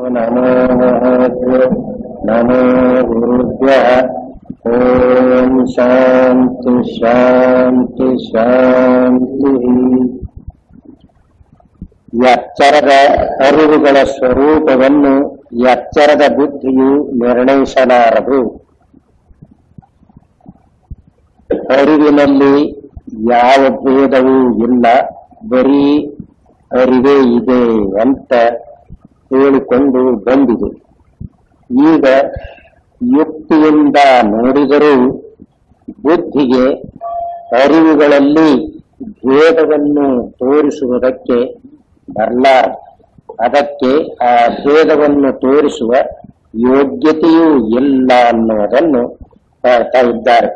नमो महद्भ्यो नमो गुरुभ्यः ॐ शान्ति ಶಾಂತಿ ಶಾಂತಿ ಎಚ್ಚರದ ಅರಿವುಗಳ ಸ್ವರೂಪವನ್ನು ಎಚ್ಚರದ ಬುದ್ಧಿಯು ನಿರ್ಣಯಿಸಲಾರದು ಅರಿವಿನಲ್ಲಿ ಯಾವ ಭೇದವೂ ಇಲ್ಲ ಬರೀ ಅರಿವೇ ಇದೆ ಅಂತ ಹೇಳಿಕೊಂಡು ಬಂದಿದೆ ಈಗ ಯುಕ್ತಿಯಿಂದ ನೋಡಿದರೂ ಬುದ್ಧಿಗೆ ಅರಿವುಗಳಲ್ಲಿ ಭೇದವನ್ನು ತೋರಿಸುವುದಕ್ಕೆ ಬರಲಾರ ಅದಕ್ಕೆ ಆ ಭೇದವನ್ನು ತೋರಿಸುವ ಯೋಗ್ಯತೆಯೂ ಇಲ್ಲ ಅನ್ನುವುದನ್ನು ಹೇಳ್ತಾ ಇದ್ದಾರೆ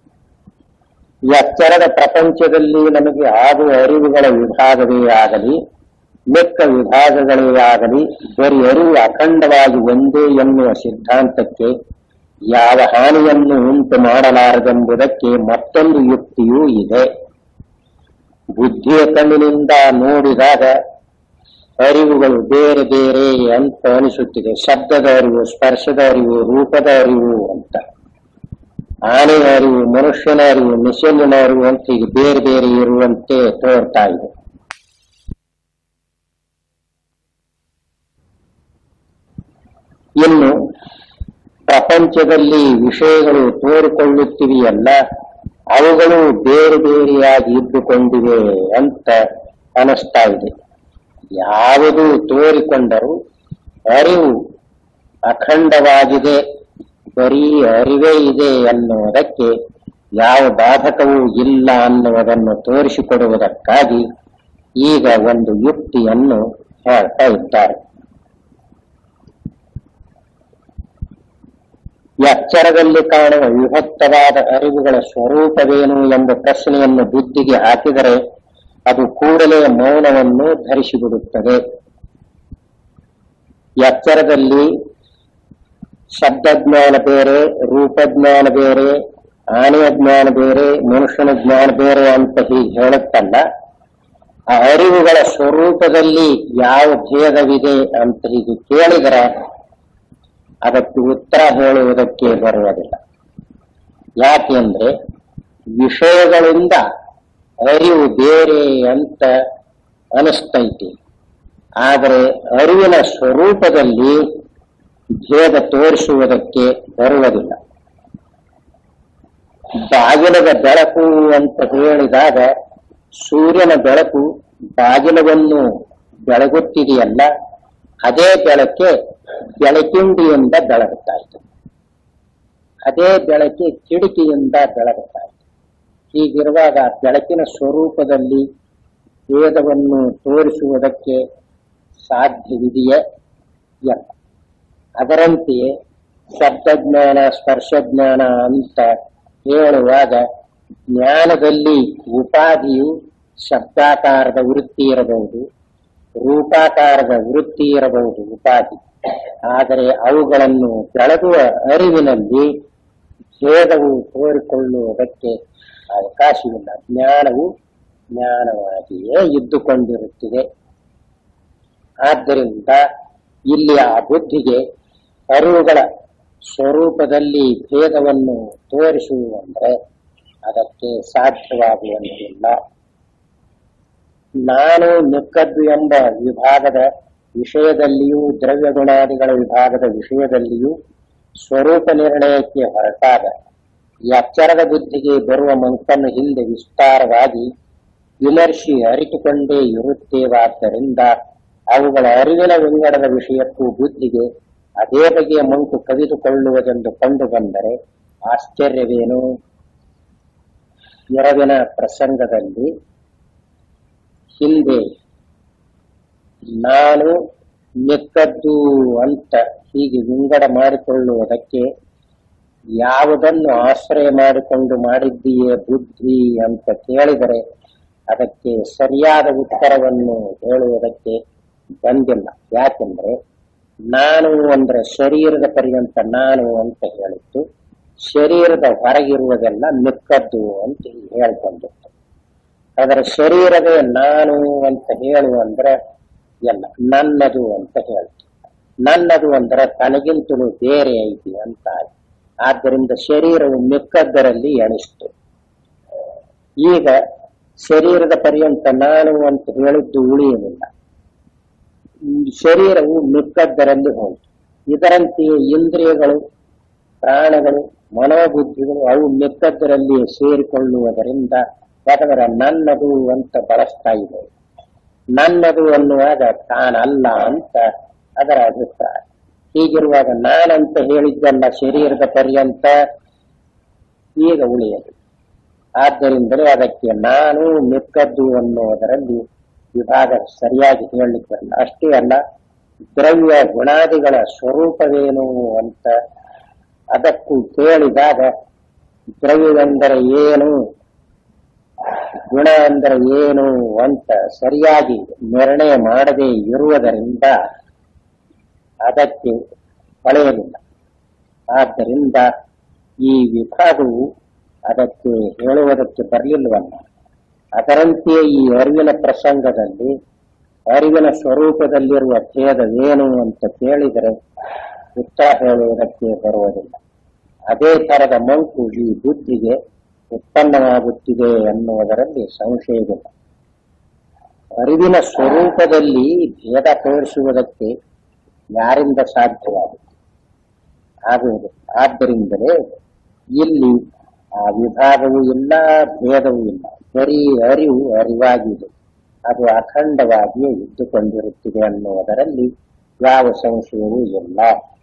ಎಚ್ಚರದ ಪ್ರಪಂಚದಲ್ಲಿ ನಮಗೆ ಆಗುವ ಅರಿವುಗಳ ವಿಭಾಗವೇ ಆಗಲಿ ಲೆಕ್ಕ ವಿಭಾಗಗಳೇ ಆಗಲಿ ಬರೀ ಅರಿವು ಅಖಂಡವಾಗಿ ಒಂದೇ ಎನ್ನುವ ಸಿದ್ಧಾಂತಕ್ಕೆ ಯಾವ ಹಾನಿಯನ್ನು ಉಂಟು ಮಾಡಲಾರದೆಂಬುದಕ್ಕೆ ಮತ್ತೊಂದು ಯುಕ್ತಿಯೂ ಇದೆ ಬುದ್ಧಿಯ ಕಣ್ಣಿನಿಂದ ನೋಡಿದಾಗ ಅರಿವುಗಳು ಬೇರೆ ಬೇರೆ ಅಂತ ಅನಿಸುತ್ತಿದೆ ಶಬ್ದದ ಅರಿವು ಸ್ಪರ್ಶದ ಅರಿವು ರೂಪದ ಅರಿವು ಅಂತ ಆನೆಯ ಅರಿವು ಮನುಷ್ಯನ ಅರಿವು ಮಿಸಲಿನ ಅರಿವು ಅಂತ ಹೀಗೆ ಬೇರೆ ಬೇರೆ ಇರುವಂತೆ ತೋರ್ತಾ ಇದೆ ಇನ್ನು ಪ್ರಪಂಚದಲ್ಲಿ ವಿಷಯಗಳು ತೋರಿಕೊಳ್ಳುತ್ತಿವೆಯಲ್ಲ ಅವುಗಳು ಬೇರೆ ಬೇರೆಯಾಗಿ ಇದ್ದುಕೊಂಡಿವೆ ಅಂತ ಅನಿಸ್ತಾ ಇದೆ ಯಾವುದು ತೋರಿಕೊಂಡರೂ ಅರಿವು ಅಖಂಡವಾಗಿದೆ ಬರೀ ಅರಿವೇ ಇದೆ ಅನ್ನುವುದಕ್ಕೆ ಯಾವ ಬಾಧಕವೂ ಇಲ್ಲ ಅನ್ನುವುದನ್ನು ತೋರಿಸಿಕೊಡುವುದಕ್ಕಾಗಿ ಈಗ ಒಂದು ಯುಕ್ತಿಯನ್ನು ಹೇಳ್ತಾ ಇದ್ದಾರೆ ಎಚ್ಚರದಲ್ಲಿ ಕಾಣುವ ವಿಭಕ್ತವಾದ ಅರಿವುಗಳ ಸ್ವರೂಪವೇನು ಎಂಬ ಪ್ರಶ್ನೆಯನ್ನು ಬುದ್ಧಿಗೆ ಹಾಕಿದರೆ ಅದು ಕೂಡಲೇ ಮೌನವನ್ನು ಧರಿಸಿಬಿಡುತ್ತದೆ ಎಚ್ಚರದಲ್ಲಿ ಶಬ್ದಜ್ಞಾನ ಬೇರೆ ರೂಪಜ್ಞಾನ ಬೇರೆ ಆನೆಯ ಜ್ಞಾನ ಬೇರೆ ಮನುಷ್ಯನ ಜ್ಞಾನ ಬೇರೆ ಅಂತ ಹೀಗೆ ಹೇಳುತ್ತಲ್ಲ ಆ ಅರಿವುಗಳ ಸ್ವರೂಪದಲ್ಲಿ ಯಾವ ಭೇದವಿದೆ ಅಂತ ಹೀಗೆ ಕೇಳಿದರೆ ಅದಕ್ಕೆ ಉತ್ತರ ಹೇಳುವುದಕ್ಕೆ ಬರುವುದಿಲ್ಲ ಯಾಕೆಂದ್ರೆ ವಿಷಯಗಳಿಂದ ಅರಿವು ಬೇರೆ ಅಂತ ಅನಿಸ್ತೈತಿ ಆದರೆ ಅರಿವಿನ ಸ್ವರೂಪದಲ್ಲಿ ಭೇದ ತೋರಿಸುವುದಕ್ಕೆ ಬರುವುದಿಲ್ಲ ಬಾಗಿಲದ ಬೆಳಕು ಅಂತ ಹೇಳಿದಾಗ ಸೂರ್ಯನ ಬೆಳಕು ಬಾಗಿಲವನ್ನು ಬೆಳಗುತ್ತಿದೆಯಲ್ಲ ಅದೇ ಬೆಳಕೆ ಬೆಳಕಿಂಡಿಯಿಂದ ಬೆಳಗುತ್ತಾ ಇದೆ ಅದೇ ಬೆಳಕೆ ಕಿಟಕಿಯಿಂದ ಬೆಳಗುತ್ತಾ ಇದೆ ಹೀಗಿರುವಾಗ ಬೆಳಕಿನ ಸ್ವರೂಪದಲ್ಲಿ ಭೇದವನ್ನು ತೋರಿಸುವುದಕ್ಕೆ ಸಾಧ್ಯವಿದೆಯೇ ಇಲ್ಲ ಅದರಂತೆಯೇ ಶಬ್ದಜ್ಞಾನ ಸ್ಪರ್ಶಜ್ಞಾನ ಅಂತ ಹೇಳುವಾಗ ಜ್ಞಾನದಲ್ಲಿ ಉಪಾಧಿಯು ಶಬ್ದಾಕಾರದ ವೃತ್ತಿ ಇರಬಹುದು ರೂಪಾಕಾರದ ವೃತ್ತಿ ಇರಬಹುದು ಉಪಾಧಿ ಆದರೆ ಅವುಗಳನ್ನು ಬೆಳಗುವ ಅರಿವಿನಲ್ಲಿ ಭೇದವು ತೋರಿಕೊಳ್ಳುವುದಕ್ಕೆ ಅವಕಾಶವಿಲ್ಲ ಜ್ಞಾನವು ಜ್ಞಾನವಾಗಿಯೇ ಇದ್ದುಕೊಂಡಿರುತ್ತಿದೆ ಆದ್ದರಿಂದ ಇಲ್ಲಿ ಆ ಬುದ್ಧಿಗೆ ಅರಿವುಗಳ ಸ್ವರೂಪದಲ್ಲಿ ಭೇದವನ್ನು ತೋರಿಸುವಂದ್ರೆ ಅದಕ್ಕೆ ಸಾಧ್ಯವಾಗುವಂತಿಲ್ಲ ನಾನು ಮಿಕ್ಕದ್ದು ಎಂಬ ವಿಭಾಗದ ವಿಷಯದಲ್ಲಿಯೂ ದ್ರವ್ಯ ಗುಣಾದಿಗಳ ವಿಭಾಗದ ವಿಷಯದಲ್ಲಿಯೂ ಸ್ವರೂಪ ನಿರ್ಣಯಕ್ಕೆ ಹೊರಟಾಗ ಎಚ್ಚರದ ಬುದ್ಧಿಗೆ ಬರುವ ಮಂಕನ್ನು ಹಿಂದೆ ವಿಸ್ತಾರವಾಗಿ ವಿಮರ್ಶಿ ಅರಿತುಕೊಂಡೇ ಇರುತ್ತೇವಾದ್ದರಿಂದ ಅವುಗಳ ಅರಿವಿನ ವಿಂಗಡದ ವಿಷಯಕ್ಕೂ ಬುದ್ಧಿಗೆ ಅದೇ ಬಗೆಯ ಮಂಕು ಕವಿದುಕೊಳ್ಳುವುದೆಂದು ಕಂಡು ಬಂದರೆ ಆಶ್ಚರ್ಯವೇನು ಎರವಿನ ಪ್ರಸಂಗದಲ್ಲಿ ಹಿಂದೆ ನಾನು ಮಿಕ್ಕದ್ದು ಅಂತ ಹೀಗೆ ವಿಂಗಡ ಮಾಡಿಕೊಳ್ಳುವುದಕ್ಕೆ ಯಾವುದನ್ನು ಆಶ್ರಯ ಮಾಡಿಕೊಂಡು ಮಾಡಿದ್ದೀಯೇ ಬುದ್ಧಿ ಅಂತ ಕೇಳಿದರೆ ಅದಕ್ಕೆ ಸರಿಯಾದ ಉತ್ತರವನ್ನು ಹೇಳುವುದಕ್ಕೆ ಬಂದಿಲ್ಲ ಯಾಕೆಂದ್ರೆ ನಾನು ಅಂದ್ರೆ ಶರೀರದ ಪರ್ಯಂತ ನಾನು ಅಂತ ಹೇಳಿತ್ತು ಶರೀರದ ಹೊರಗಿರುವುದೆಲ್ಲ ಮಿಕ್ಕದ್ದು ಅಂತ ಹೇಳ್ಕೊಂಡಿತ್ತು ಅದರ ಶರೀರವೇ ನಾನು ಅಂತ ಹೇಳು ಅಂದ್ರೆ ಎಲ್ಲ ನನ್ನದು ಅಂತ ಹೇಳ್ತು ನನ್ನದು ಅಂದರೆ ತನಗಿಂತಲೂ ಬೇರೆ ಐತಿ ಅಂತ ಆದ್ದರಿಂದ ಶರೀರವು ಮಿಕ್ಕದ್ದರಲ್ಲಿ ಎಣಿಸ್ತು ಈಗ ಶರೀರದ ಪರ್ಯಂತ ನಾನು ಅಂತ ಹೇಳಿದ್ದು ಉಳಿಯಲಿಲ್ಲ ಈ ಶರೀರವು ಮಿಕ್ಕದ್ದರಲ್ಲಿ ಹೋಯಿತು ಇದರಂತೆಯೇ ಇಂದ್ರಿಯಗಳು ಪ್ರಾಣಗಳು ಮನೋಬುದ್ಧಿಗಳು ಅವು ಮಿಕ್ಕದ್ದರಲ್ಲಿ ಸೇರಿಕೊಳ್ಳುವುದರಿಂದ ಯಾಕಂದ್ರೆ ನನ್ನದು ಅಂತ ಬಳಸ್ತಾ ಇದೆ ನನ್ನದು ಅನ್ನುವಾಗ ತಾನಲ್ಲ ಅಂತ ಅದರ ಅಭಿಪ್ರಾಯ ಹೀಗಿರುವಾಗ ನಾನಂತ ಹೇಳಿದ್ದಲ್ಲ ಶರೀರದ ಪರ್ಯಂತ ಈಗ ಉಳಿಯದು ಆದ್ದರಿಂದಲೇ ಅದಕ್ಕೆ ನಾನು ಮಿಕ್ಕದ್ದು ಅನ್ನುವುದರಲ್ಲಿ ವಿಭಾಗ ಸರಿಯಾಗಿ ಹೇಳಲಿಕ್ಕೆ ಬರಲ್ಲ ಅಷ್ಟೇ ಅಲ್ಲ ದ್ರವ್ಯ ಗುಣಾದಿಗಳ ಸ್ವರೂಪವೇನು ಅಂತ ಅದಕ್ಕೂ ಕೇಳಿದಾಗ ದ್ರವ್ಯವೆಂದರೆ ಏನು ಗುಣ ಅಂದರೆ ಏನು ಅಂತ ಸರಿಯಾಗಿ ನಿರ್ಣಯ ಮಾಡದೇ ಇರುವುದರಿಂದ ಅದಕ್ಕೆ ಹೊಳೆಯಲಿಲ್ಲ ಆದ್ದರಿಂದ ಈ ವಿಭಾಗವು ಅದಕ್ಕೆ ಹೇಳುವುದಕ್ಕೆ ಬರಲಿಲ್ಲವಲ್ಲ ಅದರಂತೆಯೇ ಈ ಅರಿವಿನ ಪ್ರಸಂಗದಲ್ಲಿ ಅರಿವಿನ ಸ್ವರೂಪದಲ್ಲಿರುವ ಭೇದವೇನು ಅಂತ ಕೇಳಿದರೆ ಉತ್ತರ ಹೇಳುವುದಕ್ಕೆ ಬರುವುದಿಲ್ಲ ಅದೇ ತರದ ಮಂಕು ಈ ಬುದ್ಧಿಗೆ ಉತ್ಪನ್ನವಾಗುತ್ತಿದೆ ಎನ್ನುವುದರಲ್ಲಿ ಸಂಶಯವಿಲ್ಲ ಅರಿವಿನ ಸ್ವರೂಪದಲ್ಲಿ ಭೇದ ತೋರಿಸುವುದಕ್ಕೆ ಯಾರಿಂದ ಸಾಧ್ಯವಾಗುತ್ತೆ ಆಗುವುದು ಆದ್ದರಿಂದಲೇ ಇಲ್ಲಿ ಆ ವಿಭಾಗವೂ ಇಲ್ಲ ಭೇದವೂ ಇಲ್ಲ ಬರೀ ಅರಿವು ಅರಿವಾಗಿದೆ ಅದು ಅಖಂಡವಾಗಿಯೇ ಇದ್ದುಕೊಂಡಿರುತ್ತಿದೆ ಅನ್ನುವುದರಲ್ಲಿ ಯಾವ ಸಂಶಯವೂ ಇಲ್ಲ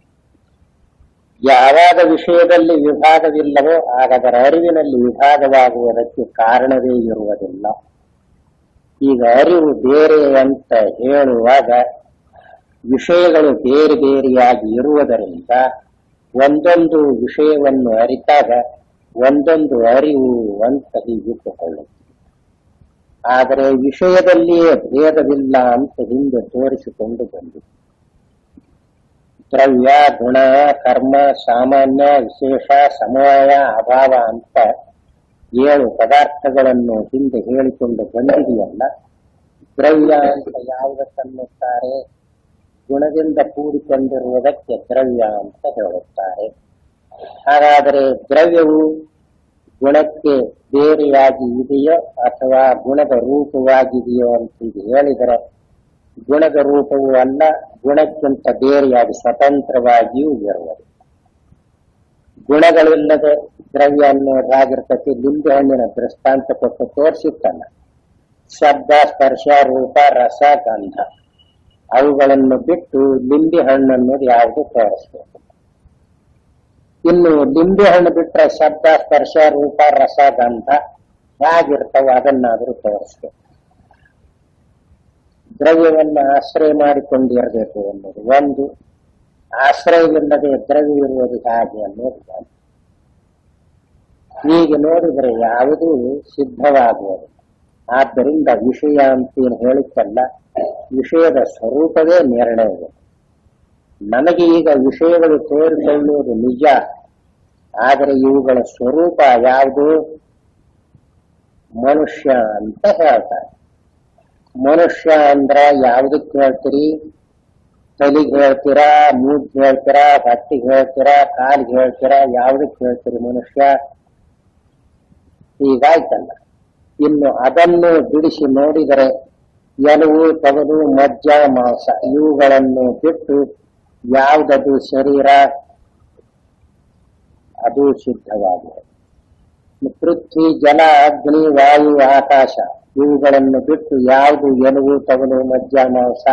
ಯಾವಾಗ ವಿಷಯದಲ್ಲಿ ವಿಭಾಗವಿಲ್ಲವೋ ಆಗ ಅದರ ಅರಿವಿನಲ್ಲಿ ವಿಭಾಗವಾಗುವುದಕ್ಕೆ ಕಾರಣವೇ ಇರುವುದಿಲ್ಲ ಈಗ ಅರಿವು ಬೇರೆ ಅಂತ ಹೇಳುವಾಗ ವಿಷಯಗಳು ಬೇರೆ ಬೇರೆಯಾಗಿ ಇರುವುದರಿಂದ ಒಂದೊಂದು ವಿಷಯವನ್ನು ಅರಿತಾಗ ಒಂದೊಂದು ಅರಿವು ಅಂತ ಹೀಗಿಟ್ಟುಕೊಳ್ಳುತ್ತೆ ಆದರೆ ವಿಷಯದಲ್ಲಿಯೇ ಭೇದವಿಲ್ಲ ಅಂತ ಹಿಂದೆ ತೋರಿಸಿಕೊಂಡು ಬಂದಿದೆ ದ್ರವ್ಯ ಗುಣ ಕರ್ಮ ಸಾಮಾನ್ಯ ವಿಶೇಷ ಸಮವಾಯ ಅಭಾವ ಅಂತ ಏಳು ಪದಾರ್ಥಗಳನ್ನು ಹಿಂದೆ ಹೇಳಿಕೊಂಡು ಬಂದಿದೆಯಲ್ಲ ದ್ರವ್ಯ ಅಂತ ಯಾವುದಕ್ಕನ್ನುತ್ತಾರೆ ಗುಣದಿಂದ ಕೂಡಿಕೊಂಡಿರುವುದಕ್ಕೆ ದ್ರವ್ಯ ಅಂತ ಹೇಳುತ್ತಾರೆ ಹಾಗಾದರೆ ದ್ರವ್ಯವು ಗುಣಕ್ಕೆ ಬೇರೆಯಾಗಿ ಇದೆಯೋ ಅಥವಾ ಗುಣದ ರೂಪವಾಗಿದೆಯೋ ಅಂತ ಈಗ ಹೇಳಿದರೆ ಗುಣದ ರೂಪವೂ ಅಲ್ಲ ಗುಣಕ್ಕಿಂತ ಬೇರೆಯಾಗಿ ಸ್ವತಂತ್ರವಾಗಿಯೂ ಇರುವುದು ಗುಣಗಳಿಲ್ಲದೆ ದ್ರವ್ಯ ಅನ್ನೋದಾಗಿರ್ತತಿ ಲಿಂಬೆ ಹಣ್ಣಿನ ದೃಷ್ಟಾಂತ ಕೊಟ್ಟು ತೋರಿಸಿತ್ತಲ್ಲ ಶಬ್ದ ಸ್ಪರ್ಶ ರೂಪ ರಸ ಗಂಧ ಅವುಗಳನ್ನು ಬಿಟ್ಟು ಲಿಂಬೆ ಹಣ್ಣು ಅನ್ನೋದು ಯಾವುದು ತೋರಿಸ್ಬೇಕು ಇನ್ನು ಲಿಂಬೆ ಹಣ್ಣು ಬಿಟ್ಟರೆ ಶಬ್ದ ಸ್ಪರ್ಶ ರೂಪ ರಸ ಗಂಧ ಹೇಗಿರ್ತಾವ ಅದನ್ನಾದರೂ ತೋರಿಸ್ಬೇಕು ದ್ರವ್ಯವನ್ನು ಆಶ್ರಯ ಮಾಡಿಕೊಂಡಿರಬೇಕು ಅನ್ನೋದು ಒಂದು ಆಶ್ರಯವಿಲ್ಲದೆ ದ್ರವ್ಯ ಇರುವುದು ಹೇಗೆ ಅನ್ನೋದು ಒಂದು ಹೀಗೆ ನೋಡಿದರೆ ಯಾವುದೂ ಸಿದ್ಧವಾಗುವುದು ಆದ್ದರಿಂದ ವಿಷಯ ಅಂತೇನು ಹೇಳಿತ್ತಲ್ಲ ವಿಷಯದ ಸ್ವರೂಪವೇ ನಿರ್ಣಯ ನಮಗೆ ಈಗ ವಿಷಯಗಳು ತೋರಿಕೊಳ್ಳುವುದು ನಿಜ ಆದರೆ ಇವುಗಳ ಸ್ವರೂಪ ಯಾವುದು ಮನುಷ್ಯ ಅಂತ ಹೇಳ್ತಾರೆ ಮನುಷ್ಯ ಅಂದ್ರ ಯಾವುದಕ್ಕೆ ಹೇಳ್ತೀರಿ ತಲಿಗೆ ಹೇಳ್ತೀರಾ ಮೂಗ್ ಹೇಳ್ತೀರಾ ಹೊಟ್ಟಿಗೆ ಹೇಳ್ತೀರಾ ಕಾಲಿಗೆ ಹೇಳ್ತೀರಾ ಯಾವುದಕ್ಕೆ ಹೇಳ್ತೀರಿ ಮನುಷ್ಯ ಹೀಗಾಯ್ತಲ್ಲ ಇನ್ನು ಅದನ್ನು ಬಿಡಿಸಿ ನೋಡಿದರೆ ಎಲುವು ತಗಲು ಮಜ್ಜ ಮಾಂಸ ಇವುಗಳನ್ನು ಬಿಟ್ಟು ಯಾವುದದು ಶರೀರ ಅದು ಸಿದ್ಧವಾಗಿದೆ ಪೃಥ್ವಿ ಜಲ ಅಗ್ನಿ ವಾಯು ಆಕಾಶ ಇವುಗಳನ್ನು ಬಿಟ್ಟು ಯಾವುದು ಎಲುವು ತಗಲು ಮಜ್ಜ ಮಾಂಸ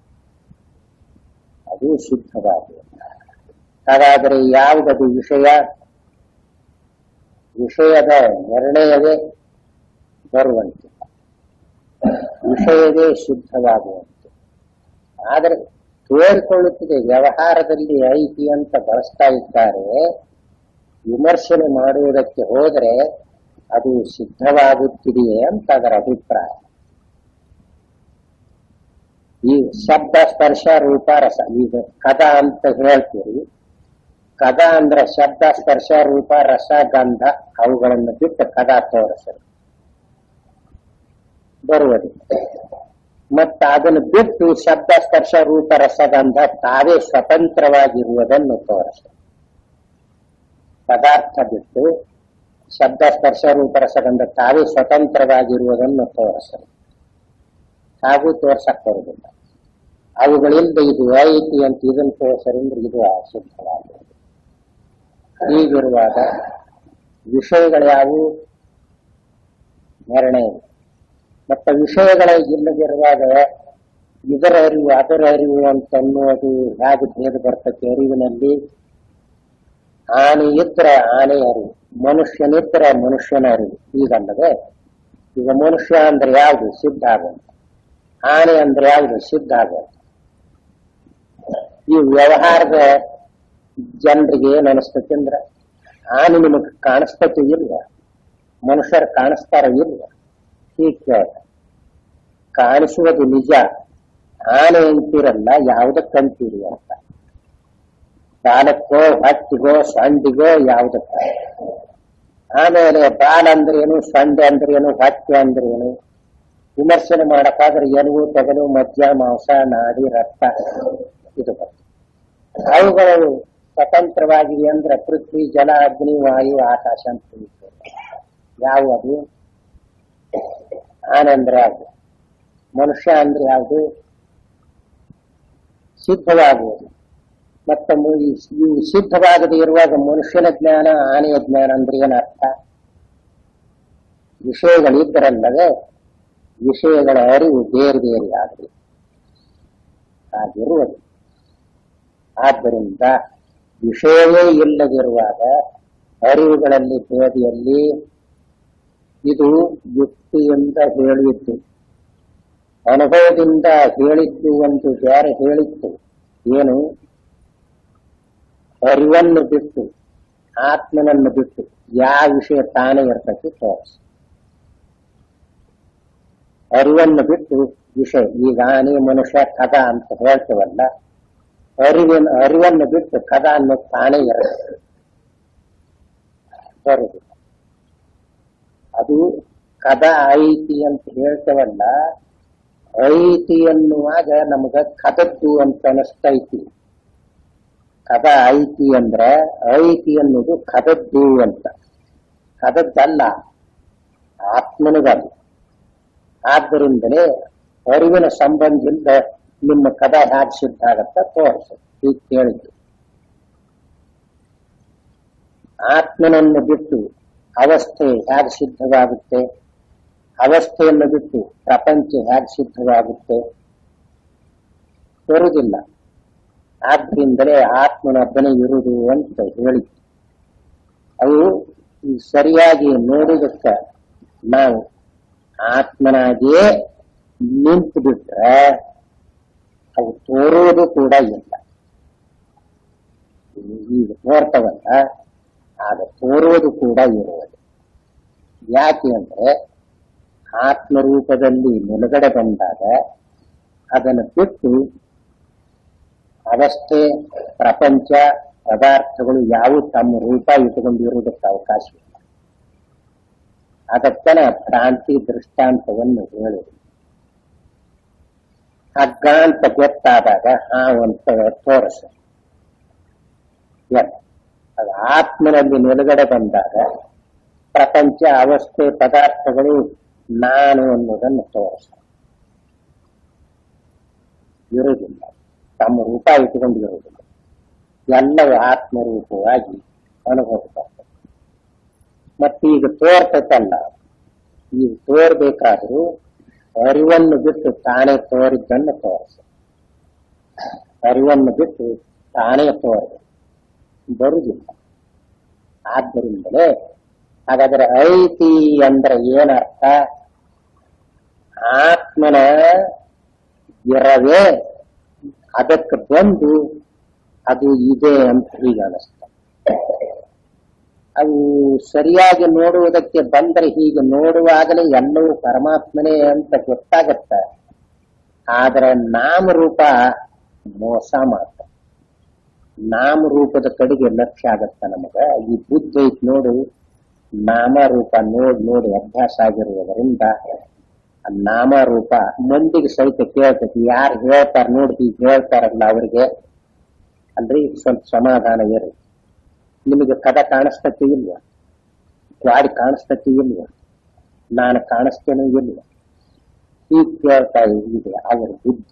ಅದು ಸಿದ್ಧವಾಗಿದೆ ಹಾಗಾದರೆ ಯಾವುದದು ವಿಷಯ ವಿಷಯದ ನಿರ್ಣಯವೇ ಬರುವಂತೆ ವಿಷಯವೇ ಶುದ್ಧವಾಗುವಂತೆ ಆದರೆ ತೋರಿಕೊಳ್ಳುತ್ತಿದೆ ವ್ಯವಹಾರದಲ್ಲಿ ಐತಿ ಅಂತ ಬಳಸ್ತಾ ಇದ್ದಾರೆ ವಿಮರ್ಶನೆ ಮಾಡುವುದಕ್ಕೆ ಹೋದರೆ ಅದು ಸಿದ್ಧವಾಗುತ್ತಿದೆಯೇ ಅಂತ ಅದರ ಅಭಿಪ್ರಾಯ ಈ ಶಬ್ದ ಸ್ಪರ್ಶ ರೂಪ ರಸ ಈಗ ಕದ ಅಂತ ಹೇಳ್ತೀರಿ ಕದ ಅಂದ್ರೆ ಶಬ್ದ ಸ್ಪರ್ಶ ರೂಪ ರಸ ಗಂಧ ಅವುಗಳನ್ನು ಬಿಟ್ಟು ಕದ ತೋರಿಸರು ಬರುವುದಿಲ್ಲ ಮತ್ತು ಅದನ್ನು ಬಿಟ್ಟು ಶಬ್ದ ಸ್ಪರ್ಶ ರೂಪ ರಸಗಂಧ ತಾವೇ ಸ್ವತಂತ್ರವಾಗಿರುವುದನ್ನು ತೋರಿಸ್ತದೆ ಪದಾರ್ಥ ಬಿಟ್ಟು ಶಬ್ದ ಸ್ಪರ್ಶ ರೂಪ ರಸಗಂಧ ತಾವೇ ಸ್ವತಂತ್ರವಾಗಿರುವುದನ್ನು ತೋರಿಸ್ತದೆ ಹಾಗೂ ತೋರ್ಸಕ್ ಬರುವುದಿಲ್ಲ ಅವುಗಳಿಂದ ಇದು ಐತಿ ಅಂತ ಇದನ್ನು ತೋರಿಸರಿಂದ ಇದು ಅಶುದ್ಧವಾಗಿದೆ ಹೀಗಿರುವಾಗ ವಿಷಯಗಳು ಯಾವುವು ನಿರ್ಣಯ ಮತ್ತೆ ವಿಷಯಗಳ ಇಲ್ಲದಿರುವಾಗ ಇದರ ಅರಿವು ಅದರ ಅರಿವು ಅಂತ ಅನ್ನೋದು ಹೇಗೆ ಭೇದ ಬರ್ತದೆ ಅರಿವಿನಲ್ಲಿ ಆನೆ ಇದ್ರೆ ಆನೆ ಅರಿವು ಮನುಷ್ಯನಿದ್ರೆ ಮನುಷ್ಯನ ಅರಿವು ಈಗಲ್ಲದೆ ಈಗ ಮನುಷ್ಯ ಅಂದ್ರೆ ಯಾವುದು ಸಿದ್ಧ ಆಗುವಂತ ಆನೆ ಅಂದ್ರೆ ಯಾವುದು ಸಿದ್ಧ ಆಗುವಂತ ಈ ವ್ಯವಹಾರದ ಜನರಿಗೆ ಏನ್ ಅನಿಸ್ತತಿ ಅಂದ್ರೆ ಆನೆ ನಿಮಗೆ ಕಾಣಿಸ್ತತಿ ಇಲ್ಲ ಮನುಷ್ಯರು ಕಾಣಿಸ್ತಾರ ಇಲ್ಲ ಹೀಗೆ ಕೇಳ ಕಾಣಿಸುವುದು ನಿಜ ಆನೆ ಅಂತಿರಲ್ಲ ಯಾವುದಕ್ಕಂತೀರಿ ಅಂತ ಬಾಲಕ್ಕೋ ಹಟ್ಟಿಗೋ ಸೊಂಡಿಗೋ ಯಾವುದಕ್ಕ ಆಮೇಲೆ ಬಾಲ ಅಂದ್ರೆ ಏನು ಸೊಂಡೆ ಅಂದ್ರೆ ಏನು ಹೊಟ್ಟೆ ಅಂದ್ರೆ ಏನು ವಿಮರ್ಶನೆ ಮಾಡಕ್ಕಾದ್ರೆ ಎಲುವು ತೆಗಲು ಮಜ್ಜ ಮಾಂಸ ನಾಡಿ ರಕ್ತ ಇದು ಬರ್ತದೆ ಅವುಗಳು ಸ್ವತಂತ್ರವಾಗಿವೆ ಅಂದ್ರೆ ಪೃಥ್ವಿ ಜಲ ಅಗ್ನಿ ವಾಯು ಆಕಾಶ ಅಂತ ತಿಳಿಸ್ತೇವೆ ಯಾವ ಅದು ಆನಂದ್ರೆ ಯಾವುದು ಮನುಷ್ಯ ಅಂದ್ರೆ ಯಾವುದು ಸಿದ್ಧವಾಗುವುದು ಮತ್ತೆ ಮು- ಈ ಇವು ಸಿದ್ಧವಾಗದೇ ಇರುವಾಗ ಮನುಷ್ಯನ ಜ್ಞಾನ ಆನೆಯ ಜ್ಞಾನ ಅಂದ್ರೆ ಏನರ್ಥ ವಿಷಯಗಳಿದ್ದರಲ್ಲದೆ ವಿಷಯಗಳ ಅರಿವು ಬೇರೆ ಬೇರೆ ಆಗಲಿ ಹಾಗಿರುವುದು ಆದ್ದರಿಂದ ವಿಷಯವೇ ಇಲ್ಲದಿರುವಾಗ ಅರಿವುಗಳಲ್ಲಿ ಭೇದಿಯಲ್ಲಿ ಇದು ಯುಕ್ತಿಯಿಂದ ಹೇಳಿದ್ದು ಅನುಭವದಿಂದ ಹೇಳಿದ್ದು ಒಂದು ಬೇರೆ ಹೇಳಿತ್ತು ಏನು ಅರಿವನ್ನು ಬಿಟ್ಟು ಆತ್ಮನನ್ನು ಬಿಟ್ಟು ಯಾವ ವಿಷಯ ತಾನೇ ಇರ್ತೈತಿ ತೋರಿಸಿ ಅರಿವನ್ನು ಬಿಟ್ಟು ವಿಷಯ ಈಗ ಆನೆ ಮನುಷ್ಯ ಕದ ಅಂತ ಹೇಳ್ತೇವಲ್ಲ ಅರಿವಿನ ಅರಿವನ್ನು ಬಿಟ್ಟು ಕದ ಅನ್ನೋ ತಾನೇ ಇರುತ್ತೆ ಬರುದಿಲ್ಲ ಅದು ಕದ ಐತಿ ಅಂತ ಹೇಳ್ತೇವಲ್ಲ ಐತಿ ಅನ್ನುವಾಗ ನಮಗ ಕದದ್ದು ಅಂತ ಅನಿಸ್ತೈತಿ ಕದ ಐತಿ ಅಂದ್ರೆ ಐತಿ ಅನ್ನೋದು ಕದದ್ದು ಅಂತ ಕದದ್ದಲ್ಲ ಆತ್ಮನಿಗದು ಆದ್ದರಿಂದಲೇ ಅರಿವಿನ ಸಂಬಂಧದಿಂದ ನಿಮ್ಮ ಕದ ಹ್ಯಾಕ್ ಸಿದ್ಧ ಆಗತ್ತ ತೋರಿಸು ಹೀಗೆ ಕೇಳಿದ್ದು ಆತ್ಮನನ್ನು ಬಿಟ್ಟು ಅವಸ್ಥೆ ಹೇಗೆ ಸಿದ್ಧವಾಗುತ್ತೆ ಅವಸ್ಥೆಯನ್ನು ಬಿಟ್ಟು ಪ್ರಪಂಚ ಹೇಗೆ ಸಿದ್ಧವಾಗುತ್ತೆ ಬರುವುದಿಲ್ಲ ಆದ್ರಿಂದಲೇ ಆತ್ಮನೊಬ್ಬನೇ ಇರುವುದು ಅಂತ ಹೇಳಿದ್ದು ಅವು ಈ ಸರಿಯಾಗಿ ನೋಡುವುದಕ್ಕೆ ನಾವು ಆತ್ಮನಾಗಿಯೇ ನಿಂತು ಬಿಟ್ರೆ ಅವು ತೋರುವುದು ಕೂಡ ಇಲ್ಲ ಈಗ ತೋರ್ತವಲ್ಲ ಆಗ ತೋರುವುದು ಕೂಡ ಇರುವುದು ಯಾಕೆ ಅಂದ್ರೆ ಆತ್ಮರೂಪದಲ್ಲಿ ನಿಲುಗಡೆ ಬಂದಾಗ ಅದನ್ನು ಬಿಟ್ಟು ಅವಸ್ಥೆ ಪ್ರಪಂಚ ಪದಾರ್ಥಗಳು ಯಾವು ತಮ್ಮ ರೂಪ ಇಟ್ಟುಕೊಂಡಿರುವುದಕ್ಕೆ ಅವಕಾಶವಿಲ್ಲ ಅದಕ್ಕನ ಭ್ರಾಂತಿ ದೃಷ್ಟಾಂತವನ್ನು ಹೇಳಿದೆ ಹಗ್ಗ ಅಂತ ಗೊತ್ತಾದಾಗ ಹಾವು ಅಂತ ತೋರಿಸ ಅದು ಆತ್ಮನಲ್ಲಿ ನಿಲುಗಡೆ ಬಂದಾಗ ಪ್ರಪಂಚ ಅವಸ್ಥೆ ಪದಾರ್ಥಗಳು ನಾನು ಅನ್ನೋದನ್ನು ತೋರಿಸ ಇರುವುದಿಲ್ಲ ತಮ್ಮ ರೂಪ ಇಟ್ಟುಕೊಂಡಿರುವುದಿಲ್ಲ ಎಲ್ಲವೂ ಆತ್ಮರೂಪವಾಗಿ ಅನುಭವ ಬರ್ತದೆ ಮತ್ತೀಗ ತೋರ್ತೈತಲ್ಲ ಈಗ ತೋರ್ಬೇಕಾದ್ರೂ ಅರಿವನ್ನು ಬಿಟ್ಟು ತಾನೇ ತೋರಿದ್ದನ್ನು ತೋರಿಸ ಅರಿವನ್ನು ಬಿಟ್ಟು ತಾನೇ ತೋರಬೇಕು ಬರುವುದಿಲ್ಲ ಆದ್ದರಿಂದಲೇ ಹಾಗಾದ್ರೆ ಐತಿ ಅಂದ್ರೆ ಏನರ್ಥ ಆತ್ಮನ ಇರವೇ ಅದಕ್ಕೆ ಬಂದು ಅದು ಇದೆ ಅಂತ ಹೀಗೆ ಅನಿಸ್ತದೆ ಅವು ಸರಿಯಾಗಿ ನೋಡುವುದಕ್ಕೆ ಬಂದರೆ ಹೀಗೆ ನೋಡುವಾಗಲೇ ಎಲ್ಲವೂ ಪರಮಾತ್ಮನೇ ಅಂತ ಗೊತ್ತಾಗತ್ತ ಆದರೆ ನಾಮರೂಪ ಮೋಸ ಮಾತ್ರ ನಾಮರೂಪದ ಕಡೆಗೆ ಲಕ್ಷ್ಯ ಆಗತ್ತ ನಮಗ ಈ ಬುದ್ಧಿ ಐತ್ ನೋಡು ನಾಮರೂಪ ನೋಡಿ ನೋಡಿ ಅಭ್ಯಾಸ ಆಗಿರುವುದರಿಂದ ಆ ನಾಮ ರೂಪ ಮಂದಿಗೆ ಸಹಿತ ಕೇಳ್ತೈತಿ ಯಾರು ಹೇಳ್ತಾರ ನೋಡಿ ಹೇಳ್ತಾರಲ್ಲ ಅವ್ರಿಗೆ ಅಲ್ರಿ ಸ್ವಲ್ಪ ಸಮಾಧಾನ ಇರಿ ನಿಮಗೆ ಕದ ಕಾಣಿಸ್ತತಿ ಇಲ್ವಾ ಗಾಡಿ ಕಾಣಿಸ್ತತಿ ಇಲ್ವಾ ನಾನು ಕಾಣಿಸ್ತೇನೆ ಇಲ್ವಾ ಈಗ ಕೇಳ್ತಾ ಇದೆ ಅವರ ಬುದ್ಧಿ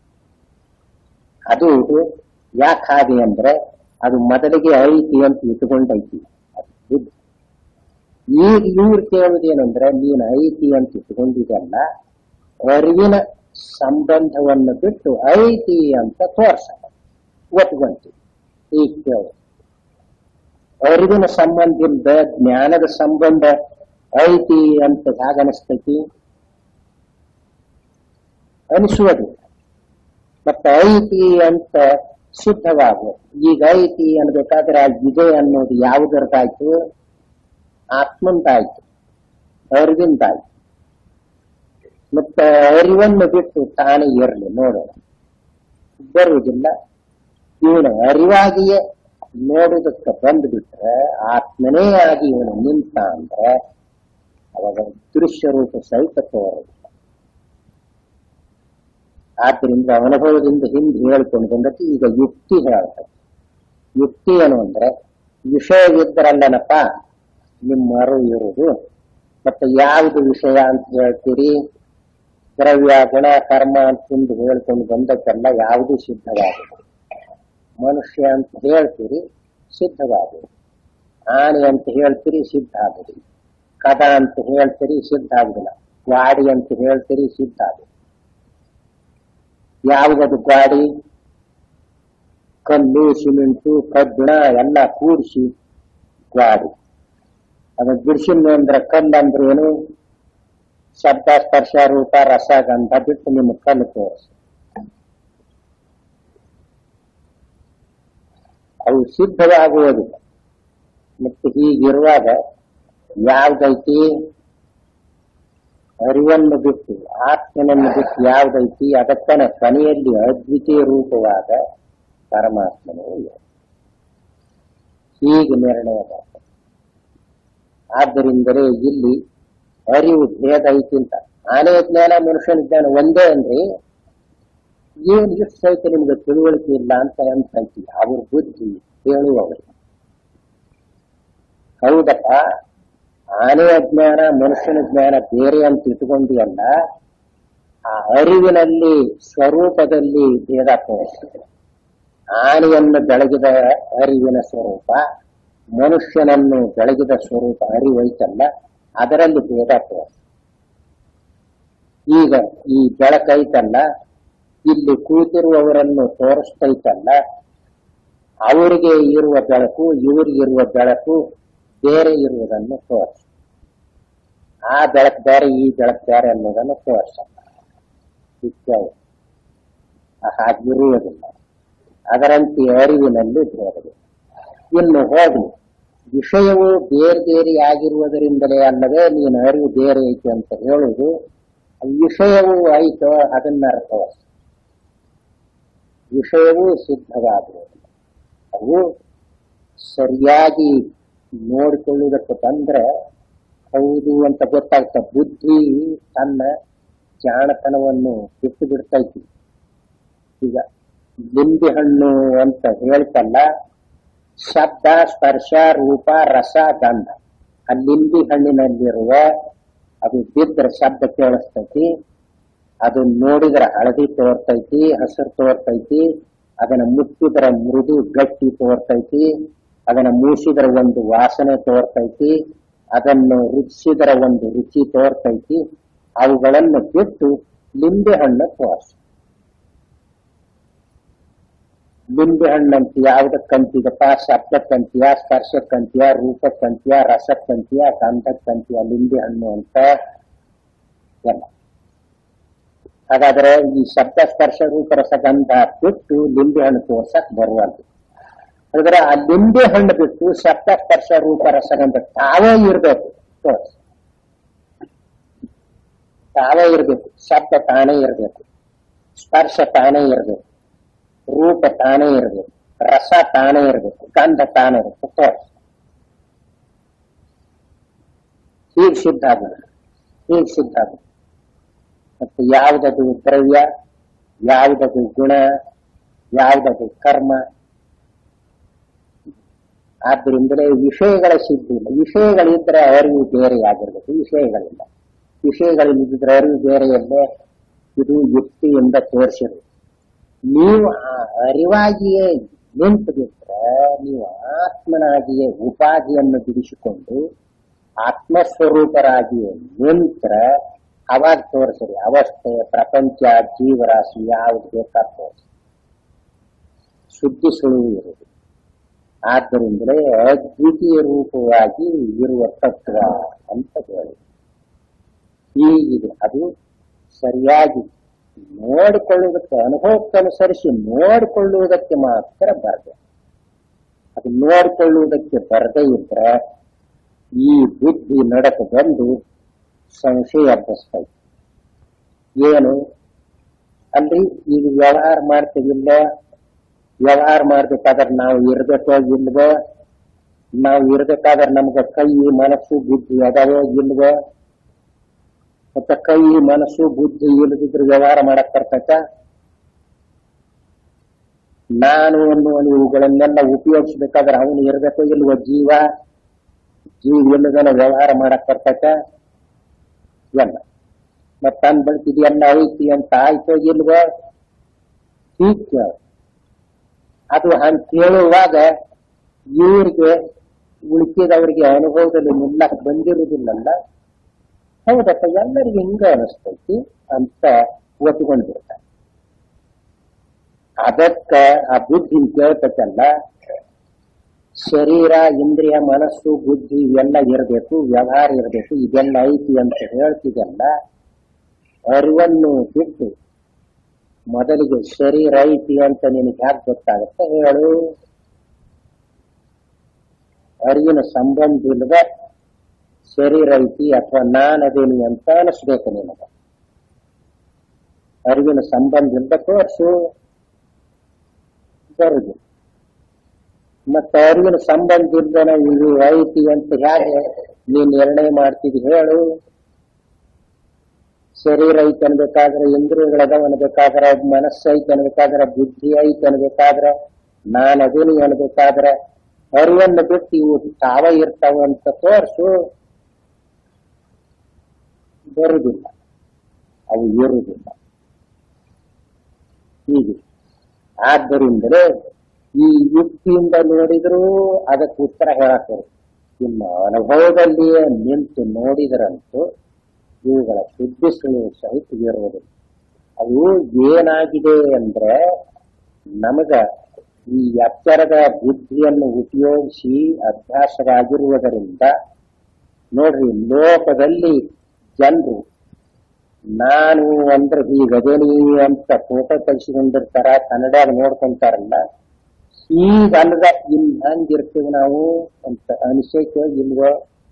ಅದು ಯಾಕೆ ಹಾಗೆ ಅಂದ್ರೆ ಅದು ಮೊದಲಿಗೆ ಐತಿ ಅಂತ ಇಟ್ಕೊಂಡೈತಿ ಅದು ಬುದ್ಧಿ ಈಗ ಇವ್ರು ಕೇಳುವುದೇನಂದ್ರೆ ನೀನು ಐತಿ ಅಂತ ಇಟ್ಕೊಂಡಿದೆಲ್ಲ ಅರಿವಿನ ಸಂಬಂಧವನ್ನು ಬಿಟ್ಟು ಐತಿ ಅಂತ ತೋರ್ಸ ಒಪ್ಕೊಂತಿ ಈಗ ಕೇಳು ಅರಿವಿನ ಸಂಬಂಧದಿಂದ ಜ್ಞಾನದ ಸಂಬಂಧ ಐತಿ ಅಂತ ಹೇಗ ಅನಿಸ್ತೈತಿ ಅನಿಸುವುದಿಲ್ಲ ಮತ್ತೆ ಐತಿ ಅಂತ ಸಿದ್ಧವಾಗುವ ಈಗ ಐತಿ ಅನ್ಬೇಕಾದ್ರೆ ಆ ಇದೆ ಅನ್ನೋದು ಯಾವುದರದಾಯ್ತು ಆತ್ಮಂದಾಯ್ತು ಅರಿವಿಂದಾಯ್ತು ಮತ್ತೆ ಅರಿವನ್ನು ಬಿಟ್ಟು ತಾನೇ ಇರಲಿ ನೋಡೋಣ ಬರುವುದಿಲ್ಲ ಇವನು ಅರಿವಾಗಿಯೇ ನೋಡುವುದಕ್ಕೆ ಬಂದ್ಬಿಟ್ರೆ ಆತ್ಮನೇ ಆಗಿ ಇವನು ನಿಂತ ಅಂದ್ರೆ ಅವಾಗ ದೃಶ್ಯ ರೂಪ ಸಹಿತ ತೋರೋದಿಲ್ಲ ಆದ್ದರಿಂದ ಅನುಭವದಿಂದ ಹಿಂದೆ ಹೇಳ್ಕೊಂಡು ಬಂದಕ್ಕೆ ಈಗ ಯುಕ್ತಿ ಹೇಳ್ತದೆ ಯುಕ್ತಿ ಏನು ಅಂದ್ರೆ ವಿಷಯವಿದ್ದರಲ್ಲನಪ್ಪ ನಿಮ್ಮ ಅರಿವು ಇರುವುದು ಮತ್ತೆ ಯಾವುದು ವಿಷಯ ಅಂತ ಹೇಳ್ತೀರಿ ದ್ರವ್ಯ ಗುಣ ಕರ್ಮ ಅಂತ ಹಿಂದೆ ಹೇಳ್ಕೊಂಡು ಬಂದಕ್ಕೆಲ್ಲ ಯಾವುದು ಸಿದ್ಧವಾಗುದು ಮನುಷ್ಯ ಅಂತ ಹೇಳ್ತೀರಿ ಸಿದ್ಧವಾಗುದು ಆನೆ ಅಂತ ಹೇಳ್ತೀರಿ ಸಿದ್ಧ ಆಗುದಿಲ್ಲ ಕದ ಅಂತ ಹೇಳ್ತೀರಿ ಸಿದ್ಧ ಆಗುದಿಲ್ಲ ಗಾಡಿ ಅಂತ ಹೇಳ್ತೀರಿ ಸಿದ್ಧ ಆಗುದು ಯಾವುದದು ಗಾಡಿ ಕಲ್ಲು ಸಿಮೆಂಟು ಕಬ್ಬಿಣ ಎಲ್ಲ ಕೂಡಿಸಿ ಗಾಡಿ ಅದು ಬಿಡಿಸಿನ ಅಂದ್ರೆ ಕಲ್ಲು ಅಂದ್ರೆ ಏನು ಶಬ್ದ ಸ್ಪರ್ಶ ರೂಪ ರಸ ಗಂಧ ಬಿಟ್ಟು ನಿಮ್ಮ ಕಲ್ಲು ತೋರಿಸಿ ಅವು ಸಿದ್ಧವಾಗುವುದಿಲ್ಲ ಮತ್ತೆ ಹೀಗಿರುವಾಗ ಯಾವ್ದೈತಿ ಅರಿವನ್ನು ಬಿಟ್ಟು ಆತ್ಮನನ್ನು ಬಿಟ್ಟು ಯಾವ್ದೈತಿ ಅದಕ್ಕನ ಕೊನೆಯಲ್ಲಿ ಅದ್ವಿತೀಯ ರೂಪವಾದ ಪರಮಾತ್ಮನೇ ಇದೆ. ಹೀಗೆ ನಿರ್ಣಯ ಮಾಡ್ತಾರೆ ಆದ್ದರಿಂದಲೇ ಇಲ್ಲಿ ಅರಿವು ಭೇದ ಐತಿ ಅಂತ ಆನೆ ಜ್ಞಾನ ಮನುಷ್ಯನ ಜ್ಞಾನ ಒಂದೇ ಅಂದ್ರೆ ಏನ್ ಎಷ್ಟು ಸಹಿತ ನಿಮ್ಗೆ ತಿಳುವಳಿಕೆ ಇಲ್ಲ ಅಂತ ಅನ್ಸೈತಿ ಅವ್ರ ಬುದ್ಧಿ ಹೇಳುವವರು ಹೌದಪ್ಪ ಆನೆಯ ಜ್ಞಾನ ಮನುಷ್ಯನ ಜ್ಞಾನ ಬೇರೆ ಅಂತ ಇಟ್ಕೊಂಡಿಯಲ್ಲ ಆ ಅರಿವಿನಲ್ಲಿ ಸ್ವರೂಪದಲ್ಲಿ ಭೇದ ತೋರಿಸ್ತದೆ ಆನೆಯನ್ನು ಬೆಳಗಿದ ಅರಿವಿನ ಸ್ವರೂಪ ಮನುಷ್ಯನನ್ನು ಬೆಳಗಿದ ಸ್ವರೂಪ ಅರಿವೈತಲ್ಲ ಅದರಲ್ಲಿ ಭೇದ ತೋರಿಸ್ತದೆ ಈಗ ಈ ಬೆಳಕೈತಲ್ಲ ಇಲ್ಲಿ ಕೂತಿರುವವರನ್ನು ತೋರಿಸ್ತೈತಲ್ಲ ಅವರಿಗೆ ಇರುವ ಬೆಳಕು ಇವರಿಗಿರುವ ಬೆಳಕು ಬೇರೆ ಇರುವುದನ್ನು ತೋರಿಸ ಆ ಬೆಳಕು ಬೇರೆ ಈ ಬೆಳಕು ಬೇರೆ ಅನ್ನೋದನ್ನು ತೋರಿಸ ಹಾಗಿರುವುದಿಲ್ಲ ಅದರಂತೆ ಅರಿವಿನಲ್ಲಿ ಬೇರೆ ಇನ್ನು ಹೋಗಲಿ ವಿಷಯವು ಬೇರೆ ಬೇರೆ ಆಗಿರುವುದರಿಂದಲೇ ಅಲ್ಲದೆ ನೀನು ಅರಿವು ಬೇರೆ ಐತೆ ಅಂತ ಹೇಳುವುದು ವಿಷಯವೂ ಆಯ್ತು ಅದನ್ನ ತೋರಿಸ ವಿಷಯವೂ ಸಿದ್ಧವಾಗುವುದಿಲ್ಲ ಅವು ಸರಿಯಾಗಿ ನೋಡಿಕೊಳ್ಳುವುದಕ್ಕೆ ಬಂದ್ರೆ ಹೌದು ಅಂತ ಗೊತ್ತಾಗ್ತ ಬುದ್ಧಿ ತನ್ನ ಜಾಣತನವನ್ನು ಬಿಟ್ಟು ಬಿಡ್ತೈತಿ ಈಗ ಲಿಂಬೆ ಹಣ್ಣು ಅಂತ ಹೇಳ್ತಲ್ಲ ಶಬ್ದ ಸ್ಪರ್ಶ ರೂಪ ರಸ ಗಂಧ ಆ ಲಿಂಬಿ ಹಣ್ಣಿನಲ್ಲಿರುವ ಅದು ಬಿದ್ದರೆ ಶಬ್ದ ಕೇಳಿಸ್ತೈತಿ ಅದು ನೋಡಿದ್ರೆ ಹಳದಿ ತೋರ್ತೈತಿ ಹಸಿರು ತೋರ್ತೈತಿ ಅದನ್ನ ಮುಟ್ಟಿದ್ರೆ ಮೃದು ಗಟ್ಟಿ ತೋರ್ತೈತಿ ಅದನ್ನ ಮೂಸಿದ್ರೆ ಒಂದು ವಾಸನೆ ತೋರ್ತೈತಿ ಅದನ್ನು ರುಚಿಸಿದ್ರೆ ಒಂದು ರುಚಿ ತೋರ್ತೈತಿ ಅವುಗಳನ್ನು ಬಿಟ್ಟು ಲಿಂಬೆ ಹಣ್ಣು ತೋರ್ಸ ಲಿಂಬೆ ಹಣ್ಣಂತ ಯಾವ್ದಕ್ಕಂತಿದಪ್ಪ ಶಬ್ದಕ್ಕಂತೀಯ ಸ್ಪರ್ಶಕ್ಕಂತೀಯ ರೂಪಕ್ಕಂತೀಯ ರಸಕ್ಕಂತೀಯ ಗಂಧಕ್ಕಂತೀಯ ಲಿಂಬೆ ಹಣ್ಣು ಅಂತ ಎಲ್ಲ ಹಾಗಾದ್ರೆ ಈ ಶಬ್ದ ಸ್ಪರ್ಶ ರೂಪ ರಸಗಂಧ ಬಿಟ್ಟು ಲಿಂಬೆ ಹಣ್ಣು ತೋರ್ಸಕ್ ಬರುವಂತ ಹಾಗಾದ್ರೆ ಆ ಲಿಂಬೆ ಹಣ್ಣು ಬಿಟ್ಟು ಶಬ್ದ ಸ್ಪರ್ಶ ರೂಪ ರಸಗಂಧ ತಾವೇ ಇರ್ಬೇಕು ತೋರ್ಸ ತಾವೇ ಇರ್ಬೇಕು ಶಬ್ದ ತಾನೇ ಇರ್ಬೇಕು ಸ್ಪರ್ಶ ತಾನೇ ಇರ್ಬೇಕು ರೂಪ ತಾನೇ ಇರ್ಬೇಕು ರಸ ತಾನೇ ಇರ್ಬೇಕು ಗಂಧ ತಾನೇ ಇರ್ಬೇಕು ತೋರ್ಸ ಹೀಗೆ ಸಿದ್ಧ ಆಗುದು ಹೀಗೆ ಸಿದ್ಧ ಆಗುದು ಮತ್ತು ಯಾವುದದು ದ್ರವ್ಯ ಯಾವುದದು ಗುಣ ಯಾವುದದು ಕರ್ಮ ಆದ್ದರಿಂದಲೇ ವಿಷಯಗಳ ಸಿದ್ಧಿ ಇಲ್ಲ ವಿಷಯಗಳಿದ್ರೆ ಅರಿವು ಬೇರೆಯಾಗಿರ್ಬೇಕು ವಿಷಯಗಳಿಲ್ಲ ವಿಷಯಗಳಿಲ್ಲದಿದ್ರೆ ಅರಿವು ಬೇರೆಯಲ್ಲೇ ಇದು ಯುಕ್ತಿಯಿಂದ ತೋರಿಸಿರು ನೀವು ಆ ಅರಿವಾಗಿಯೇ ನಿಂತು ಬಿಟ್ರೆ ನೀವು ಆತ್ಮನಾಗಿಯೇ ಉಪಾಧಿಯನ್ನು ಬಿಡಿಸಿಕೊಂಡು ಆತ್ಮಸ್ವರೂಪರಾಗಿಯೇ ನಿಂತ್ರೆ ಅವಾಗ ತೋರಿಸ್ರಿ ಅವಸ್ಥೆ ಪ್ರಪಂಚ ಜೀವರಾಶಿ ಯಾವ್ದು ಬೇಕಾದ ತೋರಿಸಿ ಸುದ್ದಿ ಸುಳಿವು ಇರುವುದು ಆದ್ದರಿಂದಲೇ ಅದ್ವಿತೀಯ ರೂಪವಾಗಿ ಇರುವ ತತ್ವ ಅಂತ ಹೇಳಿ ಹೀಗಿದೆ ಅದು ಸರಿಯಾಗಿ ನೋಡಿಕೊಳ್ಳುವುದಕ್ಕೆ ಅನುಭವಕ್ಕನುಸರಿಸಿ ನೋಡಿಕೊಳ್ಳುವುದಕ್ಕೆ ಮಾತ್ರ ಬರದೆ ಅದು ನೋಡಿಕೊಳ್ಳುವುದಕ್ಕೆ ಬರದೇ ಇದ್ರೆ ಈ ಬುದ್ಧಿ ನಡಕ ಬಂದು ಸಂಶಯ ಹಬ್ಬಿಸ್ತೈತೆ ಏನು ಅಲ್ಲಿ ಈಗ ವ್ಯವಹಾರ ಮಾಡ್ತೀವಿಲ್ಲ ವ್ಯವಹಾರ ಮಾಡ್ಬೇಕಾದ್ರೆ ನಾವು ಇರ್ಬೇಕೋ ಇಲ್ವೋ ನಾವು ಇರ್ಬೇಕಾದ್ರೆ ನಮ್ಗೆ ಕೈ ಮನಸ್ಸು ಬುದ್ಧಿ ಅದಾವೋ ಇಲ್ವೋ ಮತ್ತೆ ಕೈ ಮನಸ್ಸು ಬುದ್ಧಿ ಇಲ್ಲದಿದ್ರೆ ವ್ಯವಹಾರ ಮಾಡಕ್ ಬರ್ತೈತ ನಾನು ಅನ್ನುವ ಇವುಗಳನ್ನೆಲ್ಲ ಉಪಯೋಗಿಸ್ಬೇಕಾದ್ರೆ ಅವನು ಇರ್ಬೇಕೋ ಇಲ್ವೋ ಜೀವ ಜೀವ ಇಲ್ಲದನ ವ್ಯವಹಾರ ಮಾಡಕ್ ಬರ್ತೈತ ಎಲ್ಲ ಮತ್ತ ತನ್ ಬಳಿಕ ಇದೆಲ್ಲ ಐತಿ ಅಂತ ಆಯ್ತೋ ಇಲ್ವೋ ಹೀಗ್ ಕೇಳು ಅದು ಹಂಗ ಕೇಳುವಾಗ ಇವ್ರಿಗೆ ಉಳಿಸಿದವರಿಗೆ ಅನುಭವದಲ್ಲಿ ನಿಲ್ಲಕ್ ಬಂದಿರುವುದಿಲ್ಲಲ್ಲ ಹೌದಪ್ಪ ಎಲ್ಲರಿಗೂ ಹಿಂಗ ಅನಿಸ್ತೈತಿ ಅಂತ ಒಪ್ಕೊಂಡಿರ್ತಾರೆ ಅದಕ್ಕ ಆ ಬುದ್ಧಿ ಕೇಳ್ತಕ್ಕಲ್ಲ ಶರೀರ ಇಂದ್ರಿಯ ಮನಸ್ಸು ಬುದ್ಧಿ ಇವೆಲ್ಲ ಇರಬೇಕು ವ್ಯವಹಾರ ಇರಬೇಕು ಇದೆಲ್ಲ ಐತಿ ಅಂತ ಹೇಳ್ತಿದೆಲ್ಲ ಅರಿವನ್ನು ಬಿಟ್ಟು ಮೊದಲಿಗೆ ಶರೀರ ಐತಿ ಅಂತ ನಿನಗೆ ಯಾಕೆ ಗೊತ್ತಾಗುತ್ತೆ ಹೇಳು ಅರಿವಿನ ಸಂಬಂಧ ಇಲ್ಲದ ಶರೀರ ಐತಿ ಅಥವಾ ನಾನದೇನಿ ಅಂತ ಅನಿಸ್ಬೇಕು ನಿನಗ ಅರಿವಿನ ಸಂಬಂಧ ಇಲ್ಲದ ತೋರ್ಸು ಬರುದು ಮತ್ತೆ ಅರಿವಿನ ಸಂಬಂಧ ಇಲ್ದನ ಇದು ಐತಿ ಅಂತ ಹೇಗೆ ನೀನ್ ನಿರ್ಣಯ ಮಾಡ್ತಿದ್ ಹೇಳು ಶರೀರ ಐತೆ ಅನ್ಬೇಕಾದ್ರೆ ಇಂದ್ರಿಯಗಳದಾವ ಅನ್ಬೇಕಾದ್ರೆ ಮನಸ್ಸು ಐತೆ ಅನ್ಬೇಕಾದ್ರೆ ಬುದ್ಧಿ ಐತೆ ಅನ್ಬೇಕಾದ್ರೆ ನಾನು ಅದೇನಿ ಅನ್ಬೇಕಾದ್ರೆ ಅರಿವನ್ನು ಬಿಟ್ಟು ಇವು ತಾವ ಇರ್ತಾವ ಅಂತ ತೋರ್ಸು ಬರುದಿಲ್ಲ ಅವು ಇರುವುದಿಲ್ಲ ಹೀಗೆ ಆದ್ದರಿಂದಲೇ ಈ ಯುಕ್ತಿಯಿಂದ ನೋಡಿದರೂ ಅದಕ್ಕೆ ಉತ್ತರ ಹೇಳಕ್ ಬರುತ್ತೆ ಇನ್ನು ಅನುಭವದಲ್ಲಿಯೇ ನಿಂತು ನೋಡಿದರಂತೂ ಇವುಗಳ ಸುದ್ದಿ ಸುಳಿವು ಸಹಿತ ಇರುವುದಿಲ್ಲ ಅವು ಏನಾಗಿದೆ ಅಂದ್ರೆ ನಮಗ ಈ ಎಚ್ಚರದ ಬುದ್ಧಿಯನ್ನು ಉಪಯೋಗಿಸಿ ಅಭ್ಯಾಸವಾಗಿರುವುದರಿಂದ ನೋಡ್ರಿ ಲೋಕದಲ್ಲಿ ಜನರು ನಾನು ಅಂದ್ರೆ ಹೀಗದೇನಿ ಅಂತ ಫೋಟೋ ತೆಗೆಸಿಕೊಂಡಿರ್ತಾರ ಕನ್ನಡ ನೋಡ್ಕೊಂತಾರಲ್ಲ ಹೀಗಲ್ಲದ ಇನ್ ಹಂಗಿರ್ತೀವಿ ನಾವು ಅಂತ ಅನಿಸಕ್ಕೆ ಇಲ್ವೋ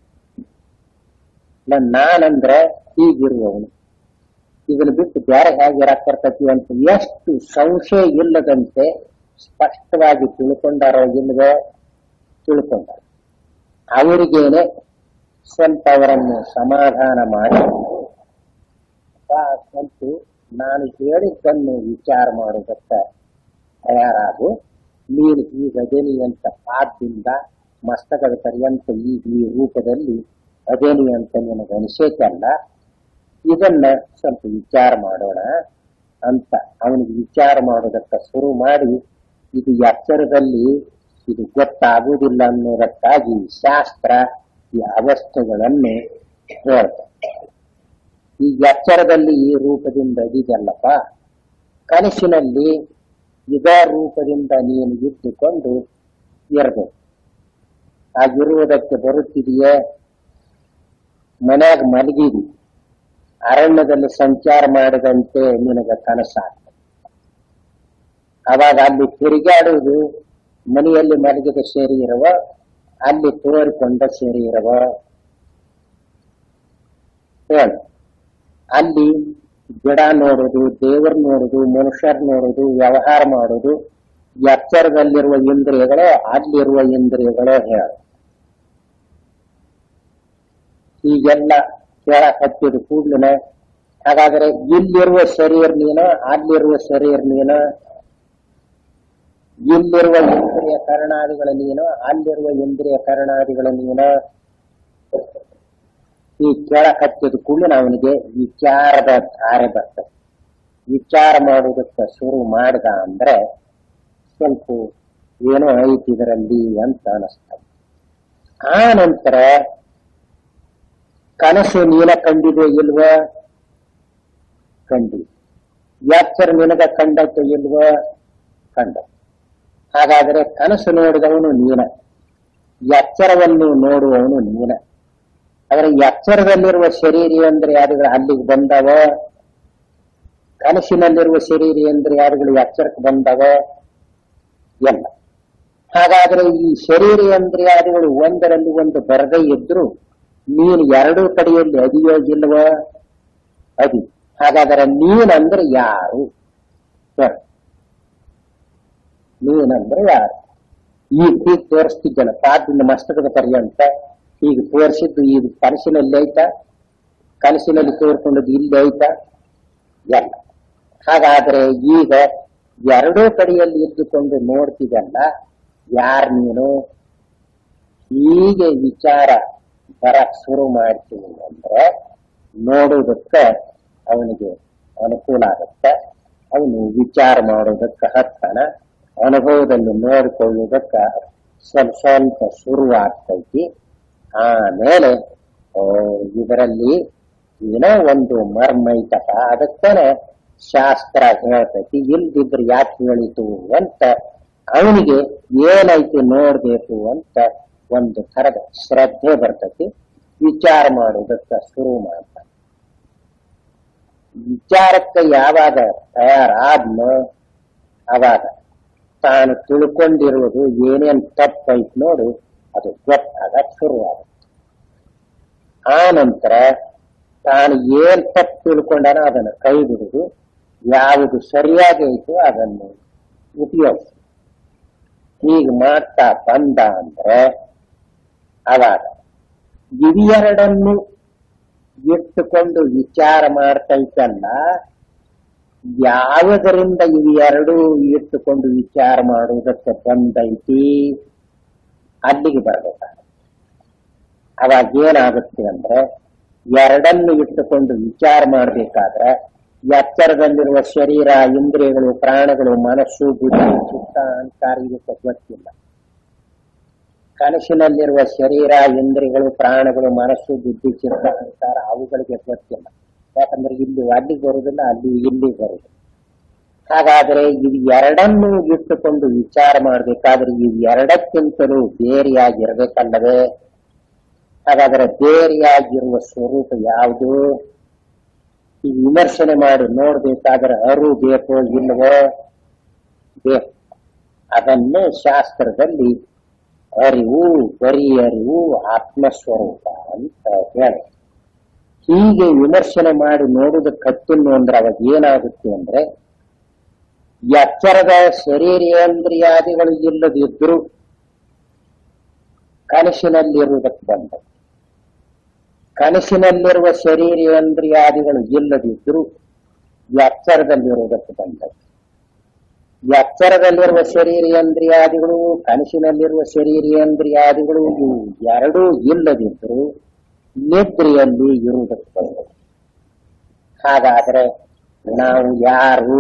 ಇಲ್ಲ ನಾನಂದ್ರೆ ಹೀಗಿರುವವನು ಇದನ್ನ ಬಿಟ್ಟು ಬೇರೆ ಹೇಗೆ ಇರಕ್ ಬರ್ತೈತಿ ಅಂತ ಎಷ್ಟು ಸಂಶಯ ಇಲ್ಲದಂತೆ ಸ್ಪಷ್ಟವಾಗಿ ತಿಳ್ಕೊಂಡಾರೋ ಇಲ್ವೋ ತಿಳ್ಕೊಂಡಾರ ಅವರಿಗೇನೆ ಸ್ವಲ್ಪ ಅವರನ್ನು ಸಮಾಧಾನ ಮಾಡಿ ಅಪ್ಪ, ಸ್ವಲ್ಪ ನಾನು ಹೇಳಿದ್ದನ್ನು ವಿಚಾರ ಮಾಡುವುದಕ್ಕೆ ತಯಾರಾಗು ನೀನು ಈಗ ಅದೇನಿ ಅಂತ ಪಾದದಿಂದ ಮಸ್ತಕದ ಪರ್ಯಂತ ಈ ಈ ರೂಪದಲ್ಲಿ ಅದೇನಿ ಅಂತ ನಿನಗೆ ಅನಿಸೇಕಲ್ಲ ಇದನ್ನ ಸ್ವಲ್ಪ ವಿಚಾರ ಮಾಡೋಣ ಅಂತ ಅವನಿಗೆ ವಿಚಾರ ಮಾಡೋದಕ್ಕೆ ಶುರು ಮಾಡಿ ಇದು ಎಚ್ಚರದಲ್ಲಿ ಇದು ಗೊತ್ತಾಗುವುದಿಲ್ಲ ಅನ್ನೋದಕ್ಕಾಗಿ ಶಾಸ್ತ್ರ ಈ ಅವಸ್ಥೆಗಳನ್ನು ಹೇಳ್ತಾರೆ ಈ ಎಚ್ಚರದಲ್ಲಿ ಈ ರೂಪದಿಂದ ಇದೆಯಲ್ಲಪ್ಪ ಕನಸಿನಲ್ಲಿ ಇದೇ ರೂಪದಿಂದ ನೀನು ಇದ್ದುಕೊಂಡು ಇರಬೇಕು ಹಾಗಿರುವುದಕ್ಕೆ ಬರುತ್ತಿದೆಯೇ ಮನ್ಯಾಗ ಮಲಗಿದಿ ಅರಣ್ಯದಲ್ಲಿ ಸಂಚಾರ ಮಾಡಿದಂತೆ ನಿನಗೆ ಕನಸಾಗ್ತದೆ ಅವಾಗ ಅಲ್ಲಿ ತಿರುಗಾಡುವುದು ಮನೆಯಲ್ಲಿ ಮಲಗಿದ ಶರೀರವ ಅಲ್ಲಿ ತೋರಿಕೊಂಡ ಶರೀರವ ಹೇಳು ಅಲ್ಲಿ ಗಿಡ ನೋಡುದು ದೇವರ್ ನೋಡುದು ಮನುಷ್ಯರ್ ನೋಡುದು ವ್ಯವಹಾರ ಮಾಡುದು ಎಚ್ಚರದಲ್ಲಿರುವ ಇಂದ್ರಿಯಗಳು ಅಲ್ಲಿರುವ ಇಂದ್ರಿಯಗಳು ಹೇಳು ಹೀಗೆಲ್ಲ ಕೇಳಕ್ ಹತ್ತಿದ ಕೂಡ್ಲೇ ಹಾಗಾದ್ರೆ ಇಲ್ಲಿರುವ ಶರೀರ ನೀನು ಅಲ್ಲಿರುವ ಶರೀರ ನೀನು ಇಲ್ಲಿರುವ ಇಂದ್ರಿಯ ಕರಣಾದಿಗಳ ನೀನು ಅಲ್ಲಿರುವ ಇಂದ್ರಿಯ ಕರಣಾದಿಗಳ ನೀನು ಈ ಕೆಳ ಹಚ್ಚಿದ ಕೂಡಲೇ ಅವನಿಗೆ ವಿಚಾರದ ಧಾರೆ ಬರ್ತದೆ ವಿಚಾರ ಮಾಡುವುದಕ್ಕೆ ಶುರು ಮಾಡಿದ ಅಂದ್ರೆ ಸ್ವಲ್ಪ ಏನೋ ಐತಿ ಇದರಲ್ಲಿ ಅಂತ ಅನಿಸ್ತದೆ ಆ ನಂತರ ಕನಸು ನೀನ ಕಂಡಿದೆ ಇಲ್ವ ಕಂಡಿ ಎಚ್ಚರ ನಿನಗ ಕಂಡಕ್ಕೆ ಇಲ್ವ ಕಂಡ ಹಾಗಾದರೆ ಕನಸು ನೋಡಿದವನು ನೀನ ಎಚ್ಚರವನ್ನು ನೋಡುವವನು ನೀನ ಆದರೆ ಎಚ್ಚರದಲ್ಲಿರುವ ಶರೀರಿ ಅಂದ್ರೆ ಯಾರುಗಳು ಅಲ್ಲಿಗೆ ಬಂದವ ಕನಸಿನಲ್ಲಿರುವ ಶರೀರಿ ಅಂದ್ರೆ ಯಾರುಗಳು ಎಚ್ಚರಕ್ಕೆ ಬಂದವ ಎಲ್ಲ ಹಾಗಾದ್ರೆ ಈ ಶರೀರಿ ಅಂದ್ರೆ ಯಾರುಗಳು ಒಂದರಲ್ಲಿ ಒಂದು ಬರದೇ ಇದ್ರು ನೀನು ಎರಡೂ ಕಡೆಯಲ್ಲಿ ಅದಿಯೋ ಇಲ್ವ ಅದಿ ಹಾಗಾದರೆ ನೀನಂದ್ರೆ ಯಾರು ಹೇಳು. ನೀನಂದ್ರೆ ಯಾರು ಈಗ ಹೀಗೆ ತೋರಿಸ್ತಿದ್ದಲ್ಲ ಪಾದದಿಂದ ಮಸ್ತಕದ ಪರ್ಯಂತ ಈಗ ತೋರಿಸಿದ್ದು ಈಗ ಕನಸಿನಲ್ಲಿ ಐತಾ ಕನಸಿನಲ್ಲಿ ತೋರ್ಕೊಂಡದ್ದು ಇಲ್ಲಿ ಐತಾ ಎಲ್ಲ ಹಾಗಾದ್ರೆ ಈಗ ಎರಡೂ ಕಡೆಯಲ್ಲಿ ಇದ್ದುಕೊಂಡು ನೋಡ್ತಿದಲ್ಲ ಯಾರು ನೀನು ಹೀಗೆ ವಿಚಾರ ಬರಕ್ ಶುರು ಮಾಡ್ತೀವಿ ಅಂದ್ರೆ ನೋಡುವುದಕ್ಕೆ ಅವನಿಗೆ ಅನುಕೂಲ ಆಗುತ್ತೆ ಅವನು ವಿಚಾರ ಮಾಡೋದಕ್ಕೆ ಹತ್ತನ ಅನುಭವದಲ್ಲಿ ನೋಡಿಕೊಳ್ಳುವುದಕ್ಕೆ ಸ್ವಲ್ಪ ಸ್ವಲ್ಪ ಶುರುವಾಗ್ತೈತಿ ಆಮೇಲೆ ಓ, ಇದರಲ್ಲಿ ಏನೋ ಒಂದು ಮರ್ಮ ಐತಪ್ಪ ಅದಕ್ಕೇನೆ ಶಾಸ್ತ್ರ ಹೇಳ್ತೈತಿ ಇಲ್ದಿದ್ರೆ ಯಾಕೆ ಹೇಳಿತು ಅಂತ ಅವನಿಗೆ ಏನೈತಿ ನೋಡ್ಬೇಕು ಅಂತ ಒಂದು ಥರದ ಶ್ರದ್ಧೆ ಬರ್ತೈತಿ ವಿಚಾರ ಮಾಡುವುದಕ್ಕೆ ಶುರು ಮಾಡ್ತಾನೆ ವಿಚಾರಕ್ಕೆ ಯಾವಾಗ ತಯಾರಾದ್ನೋ ಅವಾಗ ತಾನು ತಿಳ್ಕೊಂಡಿರುವುದು ಏನೇನ್ ತಪ್ಪೈತ್ ನೋಡು ಅದು ಗೊತ್ತಾಗ ಶುರುವಾಗುತ್ತೆ ಆ ನಂತರ ತಾನು ಏನ್ ತಪ್ಪು ತಿಳ್ಕೊಂಡಾನೋ ಅದನ್ನು ಕೈ ಬಿಡುದು ಯಾವುದು ಸರಿಯಾಗಿ ಐತೋ ಅದನ್ನು ಉಪಯೋಗಿಸಿ ಹೀಗೆ ಮಾಡ್ತಾ ಬಂದ ಅಂದ್ರೆ ಅವಾಗ ಇವೆರಡನ್ನು ಇಟ್ಟುಕೊಂಡು ವಿಚಾರ ಮಾಡ್ತೈತಲ್ಲ ಯಾವುದರಿಂದ ಇವೆರಡೂ ಇಟ್ಟುಕೊಂಡು ವಿಚಾರ ಮಾಡುವುದಕ್ಕೆ ಬಂದೈತಿ ಅಲ್ಲಿಗೆ ಬರ್ಬೇಕಾಗುತ್ತೆ ಅವಾಗ ಏನಾಗುತ್ತೆ ಅಂದ್ರೆ ಎರಡನ್ನು ಇಟ್ಟುಕೊಂಡು ವಿಚಾರ ಮಾಡಬೇಕಾದ್ರೆ ಎಚ್ಚರದಲ್ಲಿರುವ ಶರೀರ ಇಂದ್ರಿಯಗಳು ಪ್ರಾಣಗಳು ಮನಸ್ಸು ಬುದ್ಧಿ ಚಿತ್ತ ಅಹಂಕಾರ ಇದಕ್ಕೆ ಗೊತ್ತಿಲ್ಲ ಕನಸಿನಲ್ಲಿರುವ ಶರೀರ ಇಂದ್ರಿಯಗಳು ಪ್ರಾಣಗಳು ಮನಸ್ಸು ಬುದ್ಧಿ ಚಿತ್ತ ಅಹಂಕಾರ ಅವುಗಳಿಗೆ ಗೊತ್ತಿಲ್ಲ ಯಾಕಂದ್ರೆ ಇಲ್ಲಿ ಅಲ್ಲಿಗೆ ಬರುವುದಿಲ್ಲ ಅಲ್ಲಿ ಇಲ್ಲಿ ಬರುವುದಿಲ್ಲ ಹಾಗಾದ್ರೆ ಇವು ಎರಡನ್ನು ಇಟ್ಟುಕೊಂಡು ವಿಚಾರ ಮಾಡಬೇಕಾದ್ರೆ ಇವು ಎರಡಕ್ಕಿಂತಲೂ ಬೇರೆಯಾಗಿರ್ಬೇಕಲ್ಲವೇ ಹಾಗಾದ್ರೆ ಬೇರೆಯಾಗಿರುವ ಸ್ವರೂಪ ಯಾವುದು ಈ ವಿಮರ್ಶನೆ ಮಾಡಿ ನೋಡ್ಬೇಕಾದ್ರೆ ಅರು ಬೇಕೋ ಇಲ್ಲವೋ ಬೇಕು ಅದನ್ನೇ ಶಾಸ್ತ್ರದಲ್ಲಿ ಅರಿವು ಬರೀ ಅರಿವು ಆತ್ಮಸ್ವರೂಪ ಅಂತ ಹೇಳಿ ಹೀಗೆ ವಿಮರ್ಶನೆ ಮಾಡಿ ನೋಡುವುದಕ್ಕೆ ಹತ್ತಿನ್ನು ಅಂದ್ರೆ ಅವಾಗ ಏನಾಗುತ್ತೆ ಅಂದ್ರೆ ಎಚ್ಚರದ ಶರೀರೇಂದ್ರಿಯಾದಿಗಳು ಇಲ್ಲದಿದ್ರು ಕನಸಿನಲ್ಲಿರುವುದಕ್ಕೆ ಬಂದ ಕನಸಿನಲ್ಲಿರುವ ಶರೀರೇಂದ್ರಿಯಾದಿಗಳು ಇಲ್ಲದಿದ್ರು ಎಚ್ಚರದಲ್ಲಿರುವುದಕ್ಕೆ ಬಂದದ್ದು ಎಚ್ಚರದಲ್ಲಿರುವ ಶರೀರೇಂದ್ರಿಯಾದಿಗಳು ಕನಸಿನಲ್ಲಿರುವ ಶರೀರೇಂದ್ರಿಯಾದಿಗಳು ಇವು ಎರಡೂ ಇಲ್ಲದಿದ್ರು ನಿದ್ರೆಯಲ್ಲಿ ಇರುವುದಕ್ಕೆ ಬಂದದ್ದು ಹಾಗಾದ್ರೆ ನಾವು ಯಾರು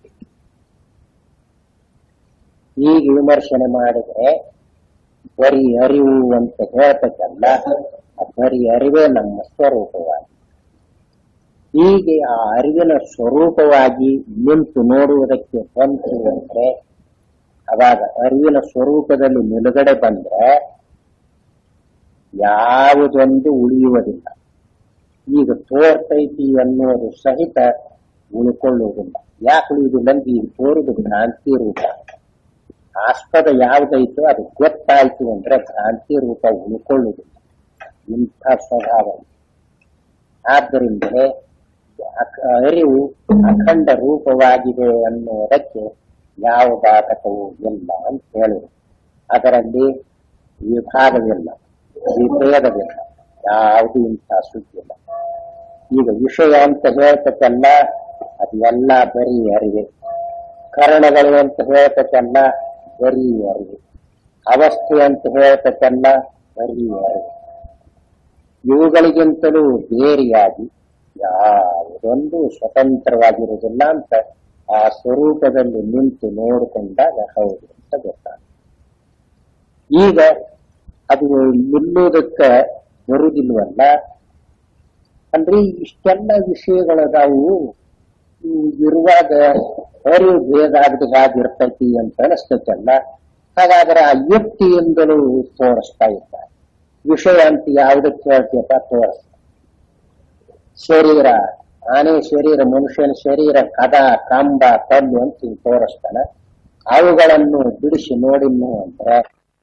ಹೀಗೆ ವಿಮರ್ಶನೆ ಮಾಡಿದ್ರೆ ಬರೀ ಅರಿವು ಅಂತ ಹೇಳ್ತಕ್ಕಲ್ಲ ಆ ಬರೀ ಅರಿವೇ ನಮ್ಮ ಸ್ವರೂಪವಾಗಿ ಹೀಗೆ ಆ ಅರಿವಿನ ಸ್ವರೂಪವಾಗಿ ನಿಂತು ನೋಡುವುದಕ್ಕೆ ಬಂತು ಅಂದ್ರೆ ಅವಾಗ ಅರಿವಿನ ಸ್ವರೂಪದಲ್ಲಿ ನಿಲುಗಡೆ ಬಂದ್ರೆ ಯಾವುದೊಂದು ಉಳಿಯುವುದಿಲ್ಲ ಈಗ ತೋರ್ತೈತಿ ಅನ್ನೋದು ಸಹಿತ ಉಳ್ಕೊಳ್ಳುವುದಿಲ್ಲ ಯಾಕೆ ಉಳಿಯುವುದಿಲ್ಲ ಅಂತ ಈಗ ತೋರುದು ಭ್ರಾಂತಿ ರೂಪ ಆಸ್ಪದ ಯಾವುದೈತೋ ಅದು ಗೊತ್ತಾಯ್ತು ಅಂದ್ರೆ ಭ್ರಾಂತಿ ರೂಪ ಉಳ್ಕೊಳ್ಳುವುದಿಲ್ಲ ಇಂಥ ಸ್ವಭಾವ ಆದ್ದರಿಂದಲೇ ಅಕ- ಅರಿವು ಅಖಂಡ ರೂಪವಾಗಿದೆ ಅನ್ನುವುದಕ್ಕೆ ಯಾವ ಬಾಧಕವೂ ಇಲ್ಲ ಅಂತ ಹೇಳಿದ್ರು ಅದರಲ್ಲಿ ವಿಭಾಗವಿಲ್ಲ ವಿಭೇದವಿಲ್ಲ ಯಾವುದು ಇಂಥ ಸುದ್ದಿಲ್ಲ ಈಗ ವಿಷಯ ಅಂತ ಹೇಳ್ತಕ್ಕಲ್ಲ ಅದು ಎಲ್ಲ ಬರೀ ಅರಿವೆ ಕರಣಗಳು ಅಂತ ಹೇಳ್ತಕ್ಕಲ್ಲ ಬರೀ ಅರಿವೆ ಅವಸ್ಥೆ ಅಂತ ಹೇಳ್ತಕ್ಕಲ್ಲ ಬರೀ ಅರಿವೆ ಇವುಗಳಿಗಿಂತಲೂ ಬೇರೆಯಾಗಿ ಯಾವುದೊಂದು ಸ್ವತಂತ್ರವಾಗಿರುವುದಿಲ್ಲ ಅಂತ ಆ ಸ್ವರೂಪದಲ್ಲಿ ನಿಂತು ನೋಡಿಕೊಂಡಾಗ ಹೌದು ಅಂತ ಗೊತ್ತಾಗ ಈಗ ಅದು ನಿಲ್ಲುವುದಕ್ಕೆ ಬರುವುದಿಲ್ವಲ್ಲ ಅಂದ್ರೆ ಇಷ್ಟೆಲ್ಲ ವಿಷಯಗಳದಾವು ಇವು ಇರುವಾಗ ಅರಿವು ಭೇದ ಆಗದೆ ಹೇಗಿರ್ತೈತಿ ಅಂತ ಅನಿಸ್ತೈತಲ್ಲ ಹಾಗಾದ್ರೆ ಆ ಯುಕ್ತಿಯಿಂದಲೂ ತೋರಿಸ್ತಾ ಇದ್ದಾರೆ ವಿಷಯ ಅಂತ ಯಾವುದಕ್ಕೆ ಹೇಳ್ತೀಯಪ್ಪ ತೋರಿಸ್ತ ಶರೀರ ಆನೆ ಶರೀರ ಮನುಷ್ಯನ ಶರೀರ ಕದ ಕಂಬ ಕಲ್ಲು ಅಂತ ಹಿಂಗ್ ತೋರಿಸ್ತಾನೆ ಅವುಗಳನ್ನು ಬಿಡಿಸಿ ನೋಡಿನ್ನು ಅಂದ್ರೆ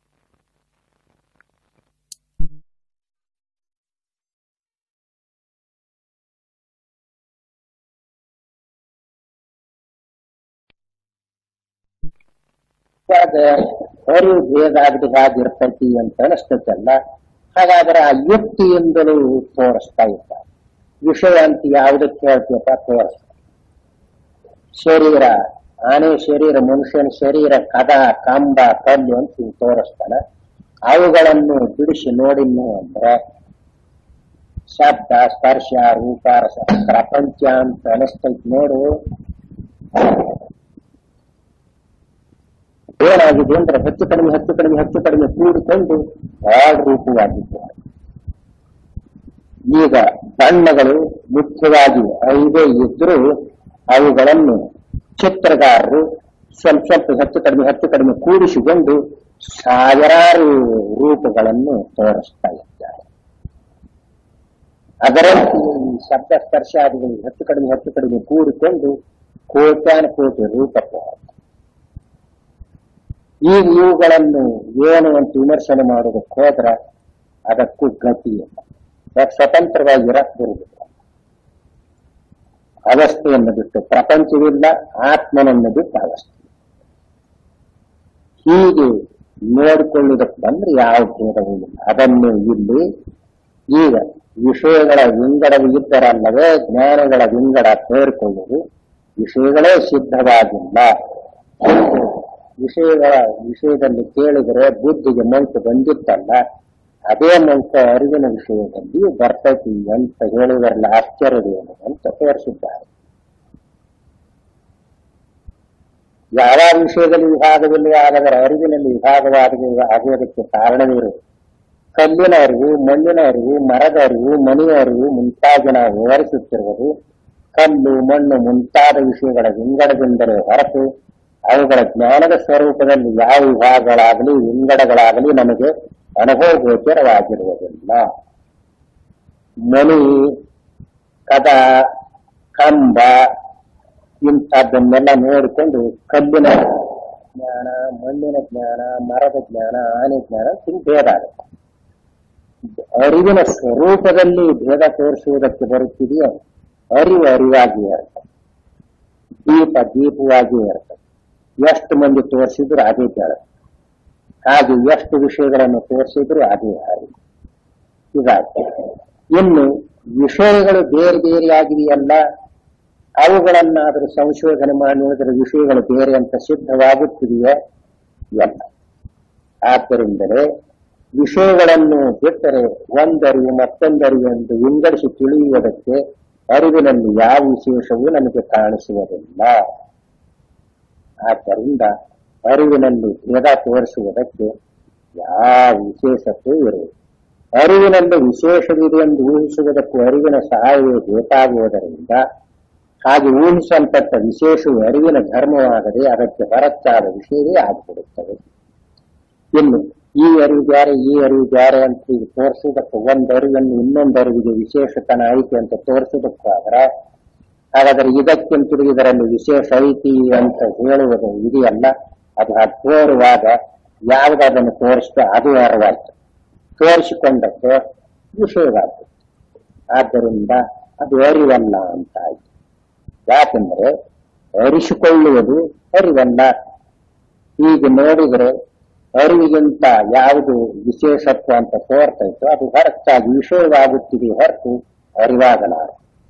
ಇವಾಗ ಅರಿವು ಭೇದ ಆಗದೆ ಹೇಗಿರ್ತೈತಿ ಅಂತ ಅನಿಸ್ತೈತಲ್ಲ ಹಾಗಾದ್ರೆ ಆ ಯುಕ್ತಿಯಿಂದಲೂ ತೋರಿಸ್ತಾ ಇದ್ದಾರೆ ವಿಷಯ ಅಂತ ಯಾವುದಕ್ಕೆ ಹೇಳ್ತೀಯಪ್ಪ ತೋರಿಸ್ತ ಶರೀರ ಆನೆ ಶರೀರ ಮನುಷ್ಯನ ಶರೀರ ಕದ ಕಂಬ ಕಲ್ಲು ಅಂತ ಹಿಂಗ್ ತೋರಿಸ್ತಾನೆ ಅವುಗಳನ್ನು ಬಿಡಿಸಿ ನೋಡಿನ್ನು ಅಂದ್ರೆ ಶಬ್ದ ಸ್ಪರ್ಶ ರೂಪ ರಸ ಪ್ರಪಂಚ ಅಂತ ಅನಿಸ್ತೈತಿ ನೋಡು ಏನಾಗಿದೆ ಅಂದ್ರೆ ಹೆಚ್ಚು ಕಡಿಮೆ ಹೆಚ್ಚು ಕಡಿಮೆ ಹೆಚ್ಚು ಕಡಿಮೆ ಕೂಡಿಕೊಂಡು ಬಹಳ ರೂಪವಾಗಿದ್ದಾರೆ ಈಗ ಬಣ್ಣಗಳು ಮುಖ್ಯವಾಗಿ ಐದೇ ಇದ್ರೂ ಅವುಗಳನ್ನು ಚಿತ್ರಗಾರರು ಸ್ವಲ್ಪ ಸ್ವಲ್ಪ ಹೆಚ್ಚು ಕಡಿಮೆ ಹೆಚ್ಚು ಕಡಿಮೆ ಕೂಡಿಸಿಕೊಂಡು ಸಾವಿರಾರು ರೂಪಗಳನ್ನು ತೋರಿಸ್ತಾ ಇದ್ದಾರೆ ಅದರಂತೆ ಈ ಶಬ್ದ ಸ್ಪರ್ಶಾದಿಗಳು ಹೆಚ್ಚು ಕಡಿಮೆ ಹೆಚ್ಚು ಕಡಿಮೆ ಕೂಡಿಕೊಂಡು ಕೋಟ್ಯಾನ ಕೋಟಿ ರೂಪ ತೋರಿಸ್ತಾರೆ ಈಗ ಇವುಗಳನ್ನು ಏನು ಅಂತ ವಿಮರ್ಶನೆ ಮಾಡೋದಕ್ಕೆ ಹೋದ್ರ ಅದಕ್ಕೂ ಗತಿ ಇಲ್ಲ ಯಾಕೆ ಸ್ವತಂತ್ರವಾಗಿ ಇರಕ್ ಬರುವುದಿಲ್ಲ ಅವಸ್ಥೆಯನ್ನು ಬಿಟ್ಟು ಪ್ರಪಂಚವಿಲ್ಲ ಆತ್ಮನನ್ನು ಬಿಟ್ಟು ಅವಸ್ಥೆ ಹೀಗೆ ನೋಡಿಕೊಳ್ಳುವುದಕ್ಕೆ ಬಂದ್ರೆ ಯಾವ ಭೇದವೂ ಇಲ್ಲ ಅದನ್ನು ಇಲ್ಲಿ ಈಗ ವಿಷಯಗಳ ವಿಂಗಡವು ಇದ್ದರಲ್ಲವೇ ಜ್ಞಾನಗಳ ವಿಂಗಡ ಸೇರಿಕೊಳ್ಳುವುದು ವಿಷಯಗಳೇ ಸಿದ್ಧವಾಗಿಲ್ಲ ವಿಷಯಗಳ ವಿಷಯದಲ್ಲಿ ಕೇಳಿದರೆ ಬುದ್ಧಿಗೆ ಮಂಕು ಬಂದಿತ್ತಲ್ಲ ಅದೇ ಮಂಕ ಅರಿವಿನ ವಿಷಯದಲ್ಲಿ ಬರ್ತೈತಿ ಅಂತ ಹೇಳುವುದರಲ್ಲಿ ಆಶ್ಚರ್ಯವೇನು ಅಂತ ತೋರಿಸಿದ್ದಾರೆ ಯಾವ ವಿಷಯದಲ್ಲಿ ವಿಭಾಗವಿಲ್ಲ ಆದರೆ ಅರಿವಿನಲ್ಲಿ ವಿಭಾಗವಾದ ಆಗುವುದಕ್ಕೆ ಕಾರಣವಿರು ಕಲ್ಲಿನ ಅರಿವು ಮಣ್ಣಿನ ಅರಿವು ಮರದ ಅರಿವು ಮನೆಯ ಅರಿವು ಮುಂತಾಗಿನ ವಿವರಿಸುತ್ತಿರುವುದು ಕಲ್ಲು ಮಣ್ಣು ಮುಂತಾದ ವಿಷಯಗಳ ವಿಂಗಡದಿಂದಲೇ ಹೊರತು ಅವುಗಳ ಜ್ಞಾನದ ಸ್ವರೂಪದಲ್ಲಿ ಯಾವ ವಿಭಾಗಗಳಾಗಲಿ ವಿಂಗಡಗಳಾಗಲಿ ನಮಗೆ ಅನುಭವ ಗೋಚರವಾಗಿರುವುದಿಲ್ಲ ಮಣಿ ಕದ ಕಂಬ ಇಂಥದ್ದನ್ನೆಲ್ಲ ನೋಡಿಕೊಂಡು ಕಲ್ಲಿನ ಜ್ಞಾನ ಮಣ್ಣಿನ ಜ್ಞಾನ ಮರದ ಜ್ಞಾನ ಆನೆ ಜ್ಞಾನ ಹಿಂಗ್ ಭೇದ ಆಗುತ್ತೆ ಅರಿವಿನ ಸ್ವರೂಪದಲ್ಲಿ ಭೇದ ತೋರಿಸುವುದಕ್ಕೆ ಬರುತ್ತಿದೆಯೋ ಅರಿವು ಅರಿವಾಗಿ ಇರ್ತದೆ ದೀಪ ದೀಪವಾಗಿ ಇರ್ತದೆ ಎಷ್ಟು ಮಂದಿ ತೋರಿಸಿದ್ರು ಅದೇ ಕೇಳ ಹಾಗೆ ಎಷ್ಟು ವಿಷಯಗಳನ್ನು ತೋರಿಸಿದ್ರು ಅದೇ ಹಾಗೆ ಇದಾಗ್ತದೆ ಇನ್ನು ವಿಷಯಗಳು ಬೇರೆ ಬೇರೆ ಆಗಿದೆಯಲ್ಲ ಅವುಗಳನ್ನಾದರೂ ಸಂಶೋಧನೆ ಮಾಡಿ ನೋಡಿದ್ರೆ ವಿಷಯಗಳು ಬೇರೆ ಅಂತ ಸಿದ್ಧವಾಗುತ್ತಿದೆಯೇ ಎಲ್ಲ ಆದ್ದರಿಂದಲೇ ವಿಷಯಗಳನ್ನು ಬಿಟ್ಟರೆ ಒಂದರಿವು ಮತ್ತೊಂದರಿವು ಎಂದು ವಿಂಗಡಿಸಿ ತಿಳಿಯುವುದಕ್ಕೆ ಅರಿವಿನಲ್ಲಿ ಯಾವ ವಿಶೇಷವೂ ನಮಗೆ ಕಾಣಿಸುವುದಿಲ್ಲ ಆದ್ದರಿಂದ ಅರಿವಿನಲ್ಲಿ ಭೇದ ತೋರಿಸುವುದಕ್ಕೆ ಯಾವ ವಿಶೇಷತೆ ಇರುವುದು ಅರಿವಿನಲ್ಲಿ ವಿಶೇಷವಿದೆ ಎಂದು ಊಹಿಸುವುದಕ್ಕೂ ಅರಿವಿನ ಸಹಾಯವೇ ಬೇಕಾಗುವುದರಿಂದ ಹಾಗೆ ಊಹಿಸಲ್ಪಟ್ಟ ವಿಶೇಷವು ಅರಿವಿನ ಧರ್ಮವಾಗದೆ ಅದಕ್ಕೆ ಹೊರತಾದ ವಿಷಯವೇ ಆಗಿಬಿಡುತ್ತದೆ ಇನ್ನು ಈ ಅರಿವು ಬ್ಯಾರೆ ಈ ಅರಿವು ಬ್ಯಾರೆ ಅಂತ ಈಗ ತೋರಿಸುವುದಕ್ಕೆ ಒಂದು ಅರಿವನ್ನು ಇನ್ನೊಂದು ಅರಿವಿಗೆ ವಿಶೇಷತನ ಐತಿ ಅಂತ ತೋರಿಸುವುದಕ್ಕಾದ್ರೆ ಹಾಗಾದ್ರೆ ಇದಕ್ಕಿಂತ ಇದರಲ್ಲಿ ವಿಶೇಷ ಐತಿ ಅಂತ ಹೇಳುವುದು ಇದೆಯಲ್ಲ ಅದು ಆ ತೋರುವಾಗ ಯಾವುದನ್ನು ತೋರಿಸ್ತೋ ಅದು ಅರಿವಾಯ್ತು ತೋರಿಸಿಕೊಂಡದ್ದು ವಿಷಯವಾಯ್ತು ಆದ್ದರಿಂದ ಅದು ಅರಿವಲ್ಲ ಅಂತ ಆಯ್ತು ಯಾಕೆಂದ್ರೆ ಅರಿಸಿಕೊಳ್ಳುವುದು ಅರಿವಲ್ಲ ಹೀಗೆ ನೋಡಿದರೆ ಅರಿವಿಗಿಂತ ಯಾವುದು ವಿಶೇಷತ್ವ ಅಂತ ತೋರ್ತೈತೋ ಅದು ಹೊರತಾಗಿ ವಿಷಯವಾಗುತ್ತಿದೆ ಹೊರತು ಅರಿವಾಗಲಾರ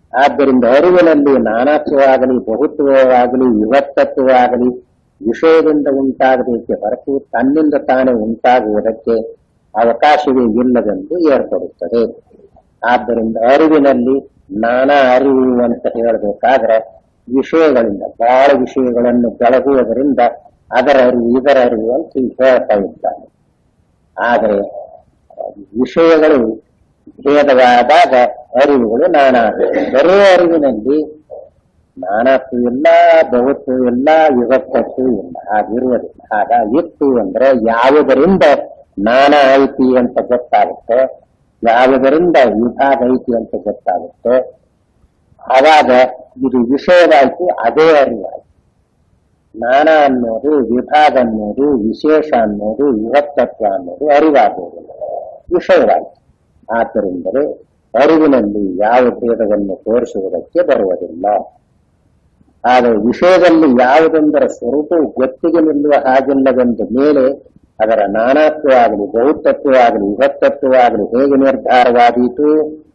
ಆದ್ದರಿಂದ ಅರಿವಿನಲ್ಲಿ ನಾನಾತ್ವವಾಗಲಿ ಬಹುತ್ವವಾಗಲಿ ವಿಭಕ್ತತ್ವವಾಗಲಿ ವಿಷಯದಿಂದ ಉಂಟಾಗಬೇಕೆ ಹೊರತು ತನ್ನಿಂದ ತಾನೇ ಉಂಟಾಗುವುದಕ್ಕೆ ಅವಕಾಶವೇ ಇಲ್ಲವೆಂದು ಏರ್ಪಡುತ್ತದೆ ಆದ್ದರಿಂದ ಅರಿವಿನಲ್ಲಿ ನಾನಾ ಅರಿವು ಅಂತ ಹೇಳಬೇಕಾದ್ರೆ ವಿಷಯಗಳಿಂದ ಬಹಳ ವಿಷಯಗಳನ್ನು ಬೆಳಗುವುದರಿಂದ ಅದರ ಅರಿವು ಇದರ ಅರಿವು ಅಂತ ಹೀಗೆ ಹೇಳ್ತಾ ಇದ್ದಾನೆ ಆದರೆ ವಿಷಯಗಳು ಭೇದವಾದಾಗ ಅರಿವುಗಳು ನಾನಾ ಬರೇ ಅರಿವಿನಲ್ಲಿ ನಾನಾತ್ವ ಇಲ್ಲ ಬಹುತ್ವ ಇಲ್ಲ ವಿಭಕ್ತತ್ವ ಇಲ್ಲ ಹಾಗಿರುವುದಿಲ್ಲ ಹಾಗಾಗಿತ್ತು ಅಂದ್ರೆ ಯಾವುದರಿಂದ ನಾನಾ ಐತಿ ಅಂತ ಗೊತ್ತಾಗುತ್ತೆ ಯಾವುದರಿಂದ ವಿಭಾಗ ಐತಿ ಅಂತ ಗೊತ್ತಾಗುತ್ತೆ ಆವಾಗ ಇದು ವಿಷಯವಾಯ್ತು ಅದೇ ಅರಿವಾಯ್ತು ನಾನಾ ಅನ್ನೋದು ವಿಭಾಗ ಅನ್ನೋದು ವಿಶೇಷ ಅನ್ನೋದು ವಿಭಕ್ತತ್ವ ಅನ್ನೋದು ಅರಿವಾಗುವುದಿಲ್ಲ ವಿಷಯವಾಯ್ತು ಆದ್ದರಿಂದಲೇ ಅರಿವಿನಲ್ಲಿ ಯಾವ ಭೇದವನ್ನು ತೋರಿಸುವುದಕ್ಕೆ ಬರುವುದಿಲ್ಲ ಆದರೆ ವಿಷಯದಲ್ಲಿ ಯಾವುದೊಂದರ ಸ್ವರೂಪವು ಗೊತ್ತಿಗೆ ನಿಲ್ಲುವ ಹಾಗಿಲ್ಲವೆಂದ ಮೇಲೆ ಅದರ ನಾನಾತ್ವವಾಗಲಿ ಬಹುತತ್ವವಾಗಲಿ ವಿಭಕ್ತತ್ವವಾಗಲಿ ಹೇಗೆ ನಿರ್ಧಾರವಾದೀತು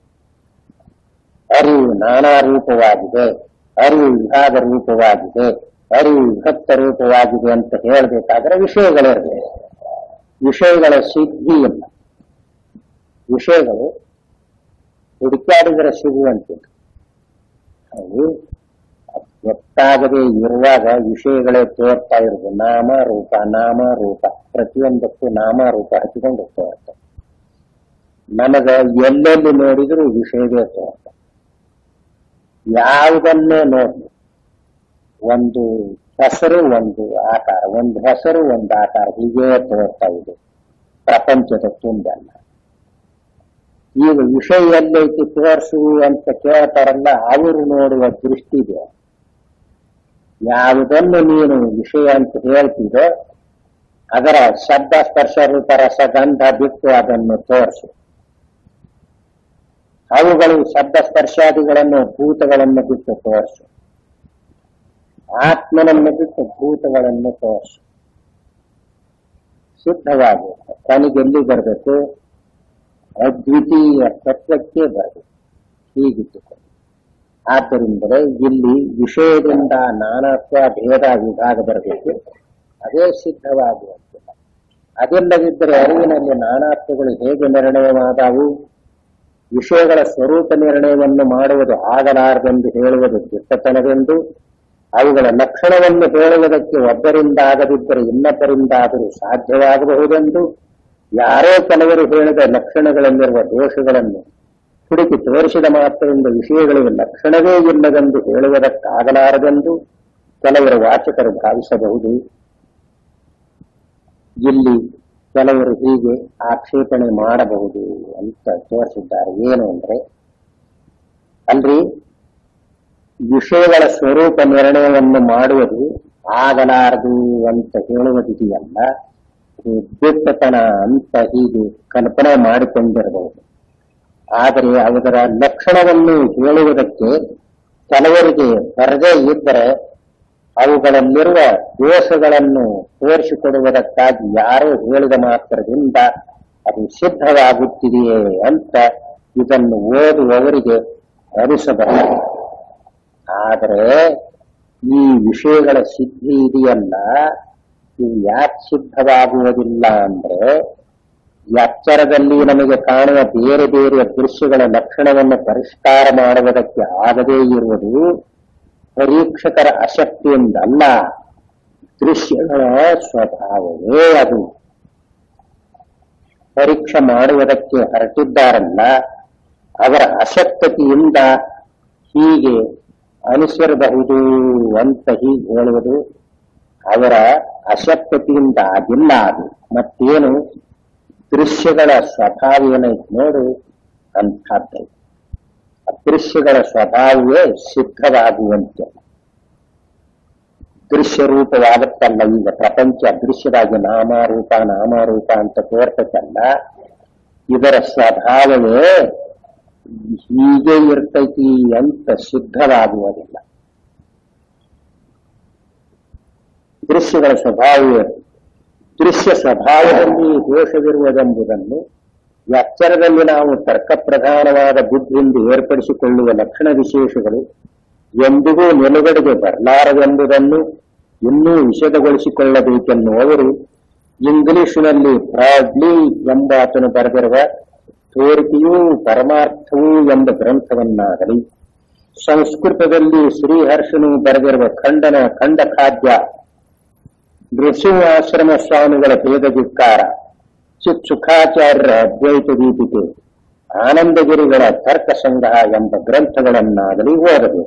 ಅರಿವು ನಾನಾ ರೂಪವಾಗಿದೆ ಅರಿವು ವಿಭಾಗ ರೂಪವಾಗಿದೆ ಅರಿವು ವಿಭಕ್ತ ರೂಪವಾಗಿದೆ ಅಂತ ಹೇಳಬೇಕಾದ್ರೆ ವಿಷಯಗಳಿರಬೇಕು ವಿಷಯಗಳ ಸಿದ್ಧಿ ಇಲ್ಲ ವಿಷಯಗಳು ಹುಡುಕಾಡಿದರೆ ಸಿಗುವಂತಿಲ್ಲ ಅವು ಗೊತ್ತಾಗದೆ ಇರುವಾಗ ವಿಷಯಗಳೇ ತೋರ್ತಾ ಇರುವುದು ನಾಮ ರೂಪ ನಾಮ ರೂಪ ಪ್ರತಿಯೊಂದಕ್ಕೂ ನಾಮ ರೂಪ ಹಚ್ಚಿಕೊಂಡು ಹೋಗ್ತಾ ಇರ್ತವೆ ನಮಗ ಎಲ್ಲೆಲ್ಲಿ ನೋಡಿದ್ರು ವಿಷಯವೇ ತೋರ್ತ ಯಾವುದನ್ನೇ ನೋಡಿ ಒಂದು ಹೆಸರು ಒಂದು ಆಕಾರ ಒಂದು ಹೆಸರು ಒಂದು ಆಕಾರ ಹೀಗೆ ತೋರ್ತಾ ಇದೆ ಪ್ರಪಂಚದ ತುಂಬೆಲ್ಲ ಈಗ ವಿಷಯ ಎಲ್ಲೈತಿ ತೋರಿಸು ಅಂತ ಕೇಳ್ತಾರಲ್ಲ ಅವರು ನೋಡುವ ದೃಷ್ಟಿ ಇದೆ ಯಾವುದನ್ನು ನೀನು ವಿಷಯ ಅಂತ ಹೇಳ್ತಿದೋ ಅದರ ಶಬ್ದ ಸ್ಪರ್ಶ ರೂಪ ರಸಗಂಧ ಬಿಟ್ಟು ಅದನ್ನು ತೋರಿಸು ಅವುಗಳು ಶಬ್ದ ಸ್ಪರ್ಶಾದಿಗಳನ್ನು ಭೂತಗಳನ್ನು ಬಿಟ್ಟು ತೋರಿಸು ಆತ್ಮನನ್ನು ಬಿಟ್ಟು ಭೂತಗಳನ್ನು ತೋರಿಸು ಸಿದ್ಧವಾಗಿ ತನಗೆಲ್ಲಿ ಬರಬೇಕು ಅದ್ವಿತೀಯ ತತ್ವಕ್ಕೆ ಬರಬೇಕು ಹೀಗಿಟ್ಟುಕೊಂಡು ಆದ್ದರಿಂದಲೇ ಇಲ್ಲಿ ವಿಷಯದಿಂದ ನಾನಾತ್ವ ಭೇದ ವಿಭಾಗ ಬರಬೇಕು ಅದೇ ಸಿದ್ಧವಾಗುವಂತಿಲ್ಲ ಅದೆಲ್ಲದಿದ್ದರೆ ಅರಿವಿನಲ್ಲಿ ನಾನಾತ್ವಗಳು ಹೇಗೆ ನಿರ್ಣಯವಾದವು ವಿಷಯಗಳ ಸ್ವರೂಪ ನಿರ್ಣಯವನ್ನು ಮಾಡುವುದು ಆಗಲಾರದೆಂದು ಹೇಳುವುದು ದಿಟ್ಟತನವೆಂದು ಅವುಗಳ ಲಕ್ಷಣವನ್ನು ಹೇಳುವುದಕ್ಕೆ ಒಬ್ಬರಿಂದ ಆಗದಿದ್ದರೆ ಇನ್ನೊಬ್ಬರಿಂದಾದರೂ ಸಾಧ್ಯವಾಗಬಹುದೆಂದು ಯಾರೋ ಕೆಲವರು ಹೇಳಿದ ಲಕ್ಷಣಗಳಲ್ಲಿರುವ ದೋಷಗಳನ್ನು ಹುಡುಕಿ ತೋರಿಸಿದ ಮಾತ್ರದಿಂದ ವಿಷಯಗಳಿಗೆ ಲಕ್ಷಣವೇ ಇಲ್ಲವೆಂದು ಹೇಳುವುದಕ್ಕಾಗಲಾರದೆಂದು ಕೆಲವರು ವಾಚಕರು ಭಾವಿಸಬಹುದು ಇಲ್ಲಿ ಕೆಲವರು ಹೀಗೆ ಆಕ್ಷೇಪಣೆ ಮಾಡಬಹುದು ಅಂತ ತೋರಿಸಿದ್ದಾರೆ ಏನು ಅಂದ್ರೆ ಅಲ್ರಿ ವಿಷಯಗಳ ಸ್ವರೂಪ ನಿರ್ಣಯವನ್ನು ಮಾಡುವುದು ಆಗಲಾರದು ಅಂತ ಹೇಳುವುದಿದೆಯಲ್ಲ ಇದು ದಿಟ್ಟತನ ಅಂತ ಹೀಗೆ ಕಲ್ಪನೆ ಮಾಡಿಕೊಂಡಿರಬಹುದು ಆದರೆ ಅದರ ಲಕ್ಷಣವನ್ನು ಹೇಳುವುದಕ್ಕೆ ಕೆಲವರಿಗೆ ಬರದೇ ಇದ್ದರೆ ಅವುಗಳಲ್ಲಿರುವ ದೋಷಗಳನ್ನು ತೋರಿಸಿಕೊಡುವುದಕ್ಕಾಗಿ ಯಾರೋ ಹೇಳಿದ ಮಾತ್ರದಿಂದ ಅದು ಸಿದ್ಧವಾಗುತ್ತಿದೆಯೇ ಅಂತ ಇದನ್ನು ಓದುವವರಿಗೆ ಅನಿಸಬಹುದು ಆದರೆ ಈ ವಿಷಯಗಳ ಸಿದ್ಧಿ ಇದೆಯಲ್ಲ ಇವು ಯಾಕೆ ಸಿದ್ಧವಾಗುವುದಿಲ್ಲ ಅಂದ್ರೆ ಎಚ್ಚರದಲ್ಲಿ ನಮಗೆ ಕಾಣುವ ಬೇರೆ ಬೇರೆ ದೃಶ್ಯಗಳ ಲಕ್ಷಣವನ್ನು ಪರಿಷ್ಕಾರ ಮಾಡುವುದಕ್ಕೆ ಆಗದೇ ಇರುವುದು ಪರೀಕ್ಷಕರ ಅಶಕ್ತಿಯಿಂದಲ್ಲ ದೃಶ್ಯಗಳ ಸ್ವಭಾವವೇ ಅದು ಪರೀಕ್ಷೆ ಮಾಡುವುದಕ್ಕೆ ಹೊರಟಿದ್ದಾರಲ್ಲ ಅವರ ಅಶಕ್ತತೆಯಿಂದ ಹೀಗೆ ಅನುಸರಬಹುದು ಅಂತ ಹೀಗೆ ಹೇಳುವುದು ಅವರ ಅಶಕ್ತತೆಯಿಂದ ಆಗಿಲ್ಲ ಅದು ಮತ್ತೇನು ದೃಶ್ಯಗಳ ಸ್ವಭಾವ ಏನೈತೆ ನೋಡು ಅಂಥದ್ದು ಅದೃಶ್ಯಗಳ ಸ್ವಭಾವವೇ ಸಿದ್ಧವಾಗುವಂತೆ ದೃಶ್ಯ ರೂಪವಾಗುತ್ತಲ್ಲ ಈಗ ಪ್ರಪಂಚ ದೃಶ್ಯವಾಗಿ ನಾಮರೂಪ ನಾಮರೂಪ ಅಂತ ತೋರ್ತಕ್ಕಲ್ಲ ಇದರ ಸ್ವಭಾವವೇ ಹೀಗೆ ಇರ್ತೈತಿ ಅಂತ ಸಿದ್ಧವಾಗುವುದಿಲ್ಲ ದೃಶ್ಯಗಳ ಸ್ವಭಾವವೇ ದೃಶ್ಯ ಸ್ವಭಾವದಲ್ಲಿ ದೋಷವಿರುವುದೆಂಬುದನ್ನು ಎಚ್ಚರದಲ್ಲಿ ನಾವು ತರ್ಕ ಪ್ರಧಾನವಾದ ಬುದ್ಧಿಯಿಂದ ಏರ್ಪಡಿಸಿಕೊಳ್ಳುವ ಲಕ್ಷಣ ವಿಶೇಷಗಳು ಎಂದಿಗೂ ನಿಲುಗಡೆಗೆ ಬರಲಾರವೆಂಬುದನ್ನು ಇನ್ನೂ ವಿಷದಗೊಳಿಸಿಕೊಳ್ಳಬೇಕೆನ್ನುವರು ಇಂಗ್ಲಿಷಿನಲ್ಲಿ ಬ್ರಾಡ್ಲಿ ಎಂಬಾತನು ಬರೆದಿರುವ ತೋರಿಕೆಯೂ ಪರಮಾರ್ಥವೂ ಎಂಬ ಗ್ರಂಥವನ್ನಾಗಲಿ ಸಂಸ್ಕೃತದಲ್ಲಿ ಶ್ರೀಹರ್ಷನು ಬರೆದಿರುವ ಖಂಡನ ಖಂಡ ಖಾದ್ಯ ನೃಸಿಂಹಾಶ್ರಮ ಸ್ವಾಮಿಗಳ ಭೇದಧಿಕ್ಕಾರ ಚಿತ್ಸುಖಾಚಾರ್ಯರ ಅದ್ವೈತ ದೀಪಿಕೆ ಆನಂದಗಿರಿಗಳ ತರ್ಕ ಸಂಗ್ರಹ ಎಂಬ ಗ್ರಂಥಗಳನ್ನಾಗಲಿ ಓದಬೇಕು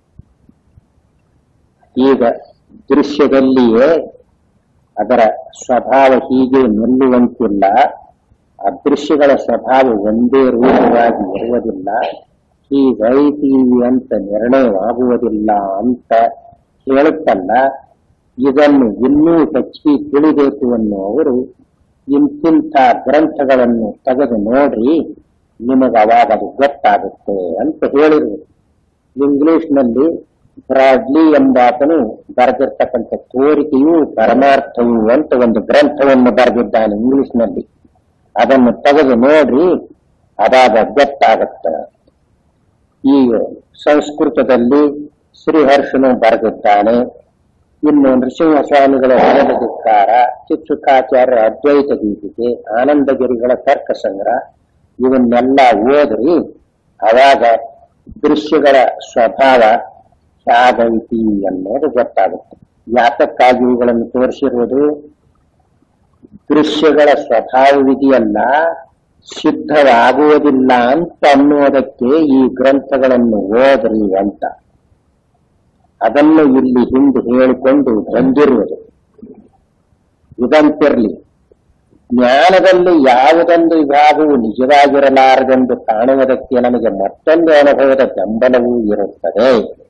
ಈಗ ದೃಶ್ಯದಲ್ಲಿಯೇ ಅದರ ಸ್ವಭಾವ ಹೀಗೆ ನಿಲ್ಲುವಂತಿಲ್ಲ ಅದೃಶ್ಯಗಳ ಸ್ವಭಾವ ಒಂದೇ ರೂಪವಾಗಿ ಇರುವುದಿಲ್ಲ ಹೀಗೈತಿ ಅಂತ ನಿರ್ಣಯವಾಗುವುದಿಲ್ಲ ಅಂತ ಹೇಳುತ್ತಲ್ಲ ಇದನ್ನು ಇನ್ನೂ ಹೆಚ್ಚಿ ತಿಳಿಬೇಕು ಅನ್ನುವರು ಇಂತಿಂಥ ಗ್ರಂಥಗಳನ್ನು ತೆಗೆದು ನೋಡ್ರಿ ನಿಮಗೆ ಅವಾಗ ಅದು ಗೊತ್ತಾಗುತ್ತೆ ಅಂತ ಹೇಳಿರುವುದು ಇಂಗ್ಲಿಷ್ನಲ್ಲಿ ಬ್ರಾಡ್ಲಿ ಎಂಬಾತನು ಬರೆದಿರ್ತಕ್ಕಂಥ ತೋರಿಕೆಯು ಪರಮಾರ್ಥವು ಅಂತ ಒಂದು ಗ್ರಂಥವನ್ನು ಬರೆದಿದ್ದಾನೆ ಇಂಗ್ಲಿಷ್ನಲ್ಲಿ ಅದನ್ನು ತೆಗೆದು ನೋಡ್ರಿ ಅದಾಗ ಗೊತ್ತಾಗತ್ತ ಈಗ ಸಂಸ್ಕೃತದಲ್ಲಿ ಶ್ರೀಹರ್ಷನು ಬರೆದಿದ್ದಾನೆ ಇನ್ನು ನೃಸಿಂಹಸ್ವಾಮಿಗಳ ಹೊರದ ಧಿಕ್ಕಾರ ಚಿತ್ಸುಖಾಚಾರ್ಯ ಅದ್ವೈತ ದೀಪಿಕೆ ಆನಂದಗಿರಿಗಳ ತರ್ಕ ಸಂಗ್ರಹ ಇವನ್ನೆಲ್ಲ ಓದ್ರಿ ಅವಾಗ ದೃಶ್ಯಗಳ ಸ್ವಭಾವ ಹೇಗೈತಿ ಅನ್ನೋದು ಗೊತ್ತಾಗುತ್ತೆ ಯಾತಕ್ಕಾಗಿ ಇವುಗಳನ್ನು ತೋರಿಸಿರುವುದು ದೃಶ್ಯಗಳ ಸ್ವಭಾವವಿದೆಯಲ್ಲ ಸಿದ್ಧವಾಗುವುದಿಲ್ಲ ಅಂತ ಅನ್ನುವುದಕ್ಕೆ ಈ ಗ್ರಂಥಗಳನ್ನು ಓದ್ರಿ ಅಂತ ಅದನ್ನು ಇಲ್ಲಿ ಹಿಂದೆ ಹೇಳಿಕೊಂಡು ಬಂದಿರುವುದು ಇದಂತಿರಲಿ ಜ್ಞಾನದಲ್ಲಿ ಯಾವುದೊಂದು ವಿಭಾಗವು ನಿಜವಾಗಿರಲಾರದೆಂದು ಕಾಣುವುದಕ್ಕೆ ನಮಗೆ ಮತ್ತೊಂದು ಅನುಭವದ ಬೆಂಬಲವೂ ಇರುತ್ತದೆ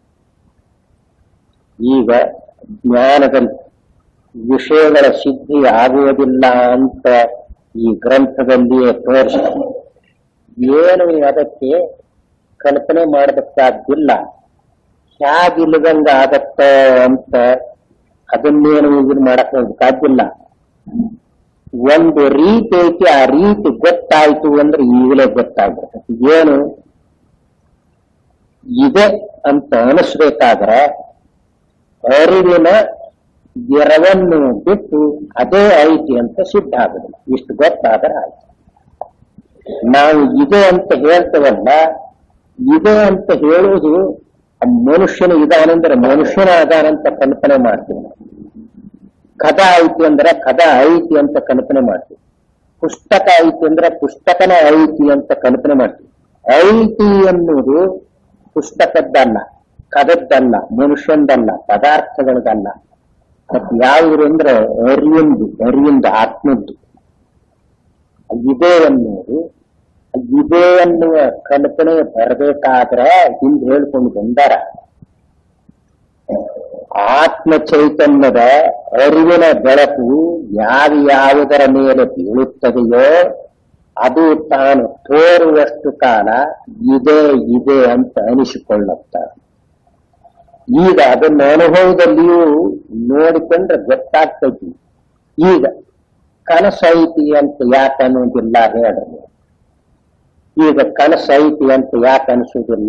ಈಗ ಜ್ಞಾನದಲ್ಲಿ ವಿಷಯಗಳ ಸಿದ್ಧಿ ಆಗುವುದಿಲ್ಲ ಅಂತ ಈ ಗ್ರಂಥದಲ್ಲಿಯೇ ತೋರಿಸ ಏನು ಅದಕ್ಕೆ ಕಲ್ಪನೆ ಮಾಡಬೇಕಾಗಿಲ್ಲ ಹೇಗಿಲ್ಲದಂಗ ಆಗತ್ತ ಅಂತ ಅದನ್ನೇನು ಇದು ಮಾಡಕ್ ಸಾಧ್ಯಲ್ಲ ಒಂದು ರೀತಿ ಐತಿ ಆ ರೀತಿ ಗೊತ್ತಾಯ್ತು ಅಂದ್ರೆ ಈಗಲೇ ಗೊತ್ತಾಗ್ಬಿಡ್ತದೆ ಏನು ಇದೆ ಅಂತ ಅನಿಸ್ಬೇಕಾದ್ರೆ ಅರಿವಿನ ಗಿರವನ್ನು ಬಿಟ್ಟು ಅದೇ ಐತಿ ಅಂತ ಸಿದ್ಧ ಆಗುದಿಲ್ಲ ಇಷ್ಟು ಗೊತ್ತಾದ್ರೆ ಆಯ್ತು ನಾವು ಇದೆ ಅಂತ ಹೇಳ್ತೇವಲ್ಲ ಇದೆ ಅಂತ ಹೇಳುವುದು ಆ ಮನುಷ್ಯನು ಇದಾನಂದ್ರೆ ಮನುಷ್ಯನ ಅದಾನಂತ ಕಲ್ಪನೆ ಮಾಡ್ತೀವಿ ನಾವು. ಕದ ಐತಿ ಅಂದ್ರೆ ಕದ ಐತಿ ಅಂತ ಕಲ್ಪನೆ ಮಾಡ್ತೀವಿ ಪುಸ್ತಕ ಐತಿ ಅಂದ್ರೆ ಪುಸ್ತಕನ ಐತಿ ಅಂತ ಕಲ್ಪನೆ ಮಾಡ್ತೀವಿ ಐತಿ ಎನ್ನುವುದು ಪುಸ್ತಕದ್ದಲ್ಲ ಕದದ್ದಲ್ಲ ಮನುಷ್ಯಂದಲ್ಲ ಪದಾರ್ಥಗಳದಲ್ಲ ಮತ್ ಯಾವುದು ಅಂದ್ರೆ ಅರಿವಿಂದು ಅರಿವಿಂದು ಆತ್ಮದ್ದು ಇದೆ ಎನ್ನುವುದು ಇದೆ ಎನ್ನುವ ಕಲ್ಪನೆ ಬರಬೇಕಾದ್ರೆ ಹಿಂದೆ ಹೇಳ್ಕೊಂಡು ಬಂದಾರ ಆತ್ಮ ಚೈತನ್ಯದ ಅರಿವಿನ ಬೆಳಕು ಯಾವ ಯಾವುದರ ಮೇಲೆ ಬೀಳುತ್ತದೆಯೋ ಅದು ತಾನು ತೋರುವಷ್ಟು ಕಾಲ ಇದೆ ಇದೆ ಅಂತ ಅನಿಸಿಕೊಳ್ಳುತ್ತಾರೆ ಈಗ ಅದನ್ನ ಅನುಭವದಲ್ಲಿಯೂ ನೋಡಿಕೊಂಡ್ರೆ ಗೊತ್ತಾಗ್ತೈತಿ ಈಗ ಕನಸೈತಿ ಅಂತ ಯಾಕೆ ಅನ್ನೋದಿಲ್ಲ ಹೇಳ್ರಿ ಈಗ ಕನಸೈತಿ ಅಂತ ಯಾಕೆ ಅನಿಸೋದಿಲ್ಲ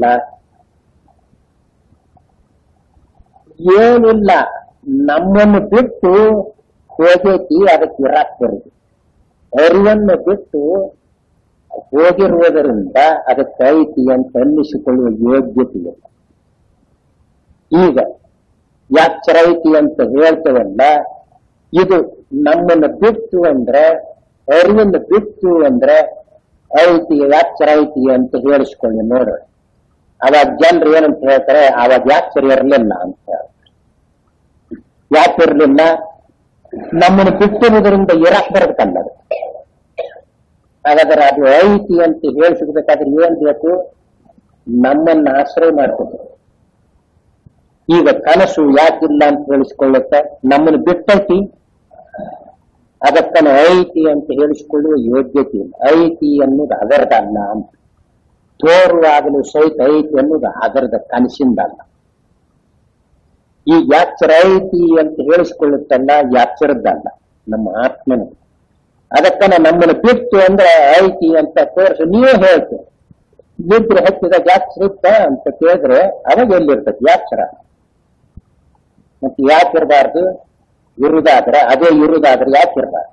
ಏನಿಲ್ಲ ನಮ್ಮನ್ನು ಬಿಟ್ಟು ಹೋಗೈತಿ ಅದಕ್ಕೆ ಇರಾಕ್ ಬರುದು ಅರಿವನ್ನು ಬಿಟ್ಟು ಹೋಗಿರುವುದರಿಂದ ಅದಕ್ಕೆ ಐತಿ ಅಂತ ಅನ್ನಿಸಿಕೊಳ್ಳುವ ಯೋಗ್ಯತೆ ಇಲ್ಲ ಈಗ ಯಾಚರ ಐತಿ ಅಂತ ಹೇಳ್ತೇವಲ್ಲ ಇದು ನಮ್ಮನ್ನು ಬಿಟ್ಟು ಅಂದ್ರೆ ಅರಿವನ್ನು ಬಿಟ್ಟು ಅಂದ್ರೆ ಐತಿ ಯಾಚರ ಐತಿ ಅಂತ ಹೇಳಿಸ್ಕೊಳ್ಳಿ ನೋಡ್ರಿ ಅವಾಗ ಜನರು ಏನಂತ ಹೇಳ್ತಾರೆ ಅವಾಗ ಯಾಚರ ಇರಲಿಲ್ಲ ಅಂತ ಹೇಳ್ತಾರೆ ಯಾಕೆ ಇರಲಿಲ್ಲ ನಮ್ಮನ್ನು ಬಿಟ್ಟಿರುವುದರಿಂದ ಇರಾಕ್ ಬರಬೇಕಲ್ಲ ಅದು ಹಾಗಾದ್ರೆ ಅದು ಐತಿ ಅಂತ ಹೇಳಿ ಸಿಗ್ಬೇಕಾದ್ರೆ ಏನ್ ಬೇಕು ನಮ್ಮನ್ನ ಆಶ್ರಯ ಮಾಡ್ತದೆ ಈಗ ಕನಸು ಯಾಕಿಲ್ಲ ಅಂತ ಹೇಳಿಸ್ಕೊಳ್ಳುತ್ತೆ ನಮ್ಮನ್ನು ಬಿಟ್ಟೈತಿ ಅದಕ್ಕನ ಐತಿ ಅಂತ ಹೇಳಿಸಿಕೊಳ್ಳುವ ಯೋಗ್ಯತೆ ಇಲ್ಲ ಐತಿ ಅನ್ನೋದು ಅದರದಲ್ಲ ಅಂತ ತೋರುವಾಗಲೂ ಸಹಿತ ಐತಿ ಅನ್ನೋದು ಅದರದ ಕನಸಿಂದಲ್ಲ ಈ ಯಾಚರ ಐತಿ ಅಂತ ಹೇಳಿಸಿಕೊಳ್ಳುತ್ತಲ್ಲ ಯಾಚರದ್ದಲ್ಲ ನಮ್ಮ ಆತ್ಮನ ಅದಕ್ಕನ ನಮ್ಮನ್ನು ಬಿಟ್ಟು ಅಂದ್ರೆ ಐತಿ ಅಂತ ತೋರಿಸಿ ನೀವೇ ಹೇಳ್ತೀವಿ ನಿದ್ರೆ ಹಚ್ಚಿದ ಜಾಸ್ತಿ ಇತ್ತ ಅಂತ ಕೇಳಿದ್ರೆ ಅವಾಗ ಎಲ್ಲಿರ್ತದೆ ಯಾಕ್ಷರ ಮತ್ತೆ ಯಾಕಿರಬಾರ್ದು ಇರುದಾದ್ರೆ ಅದೇ ಇರುದಾದ್ರೆ ಯಾಕಿರಬಾರ್ದು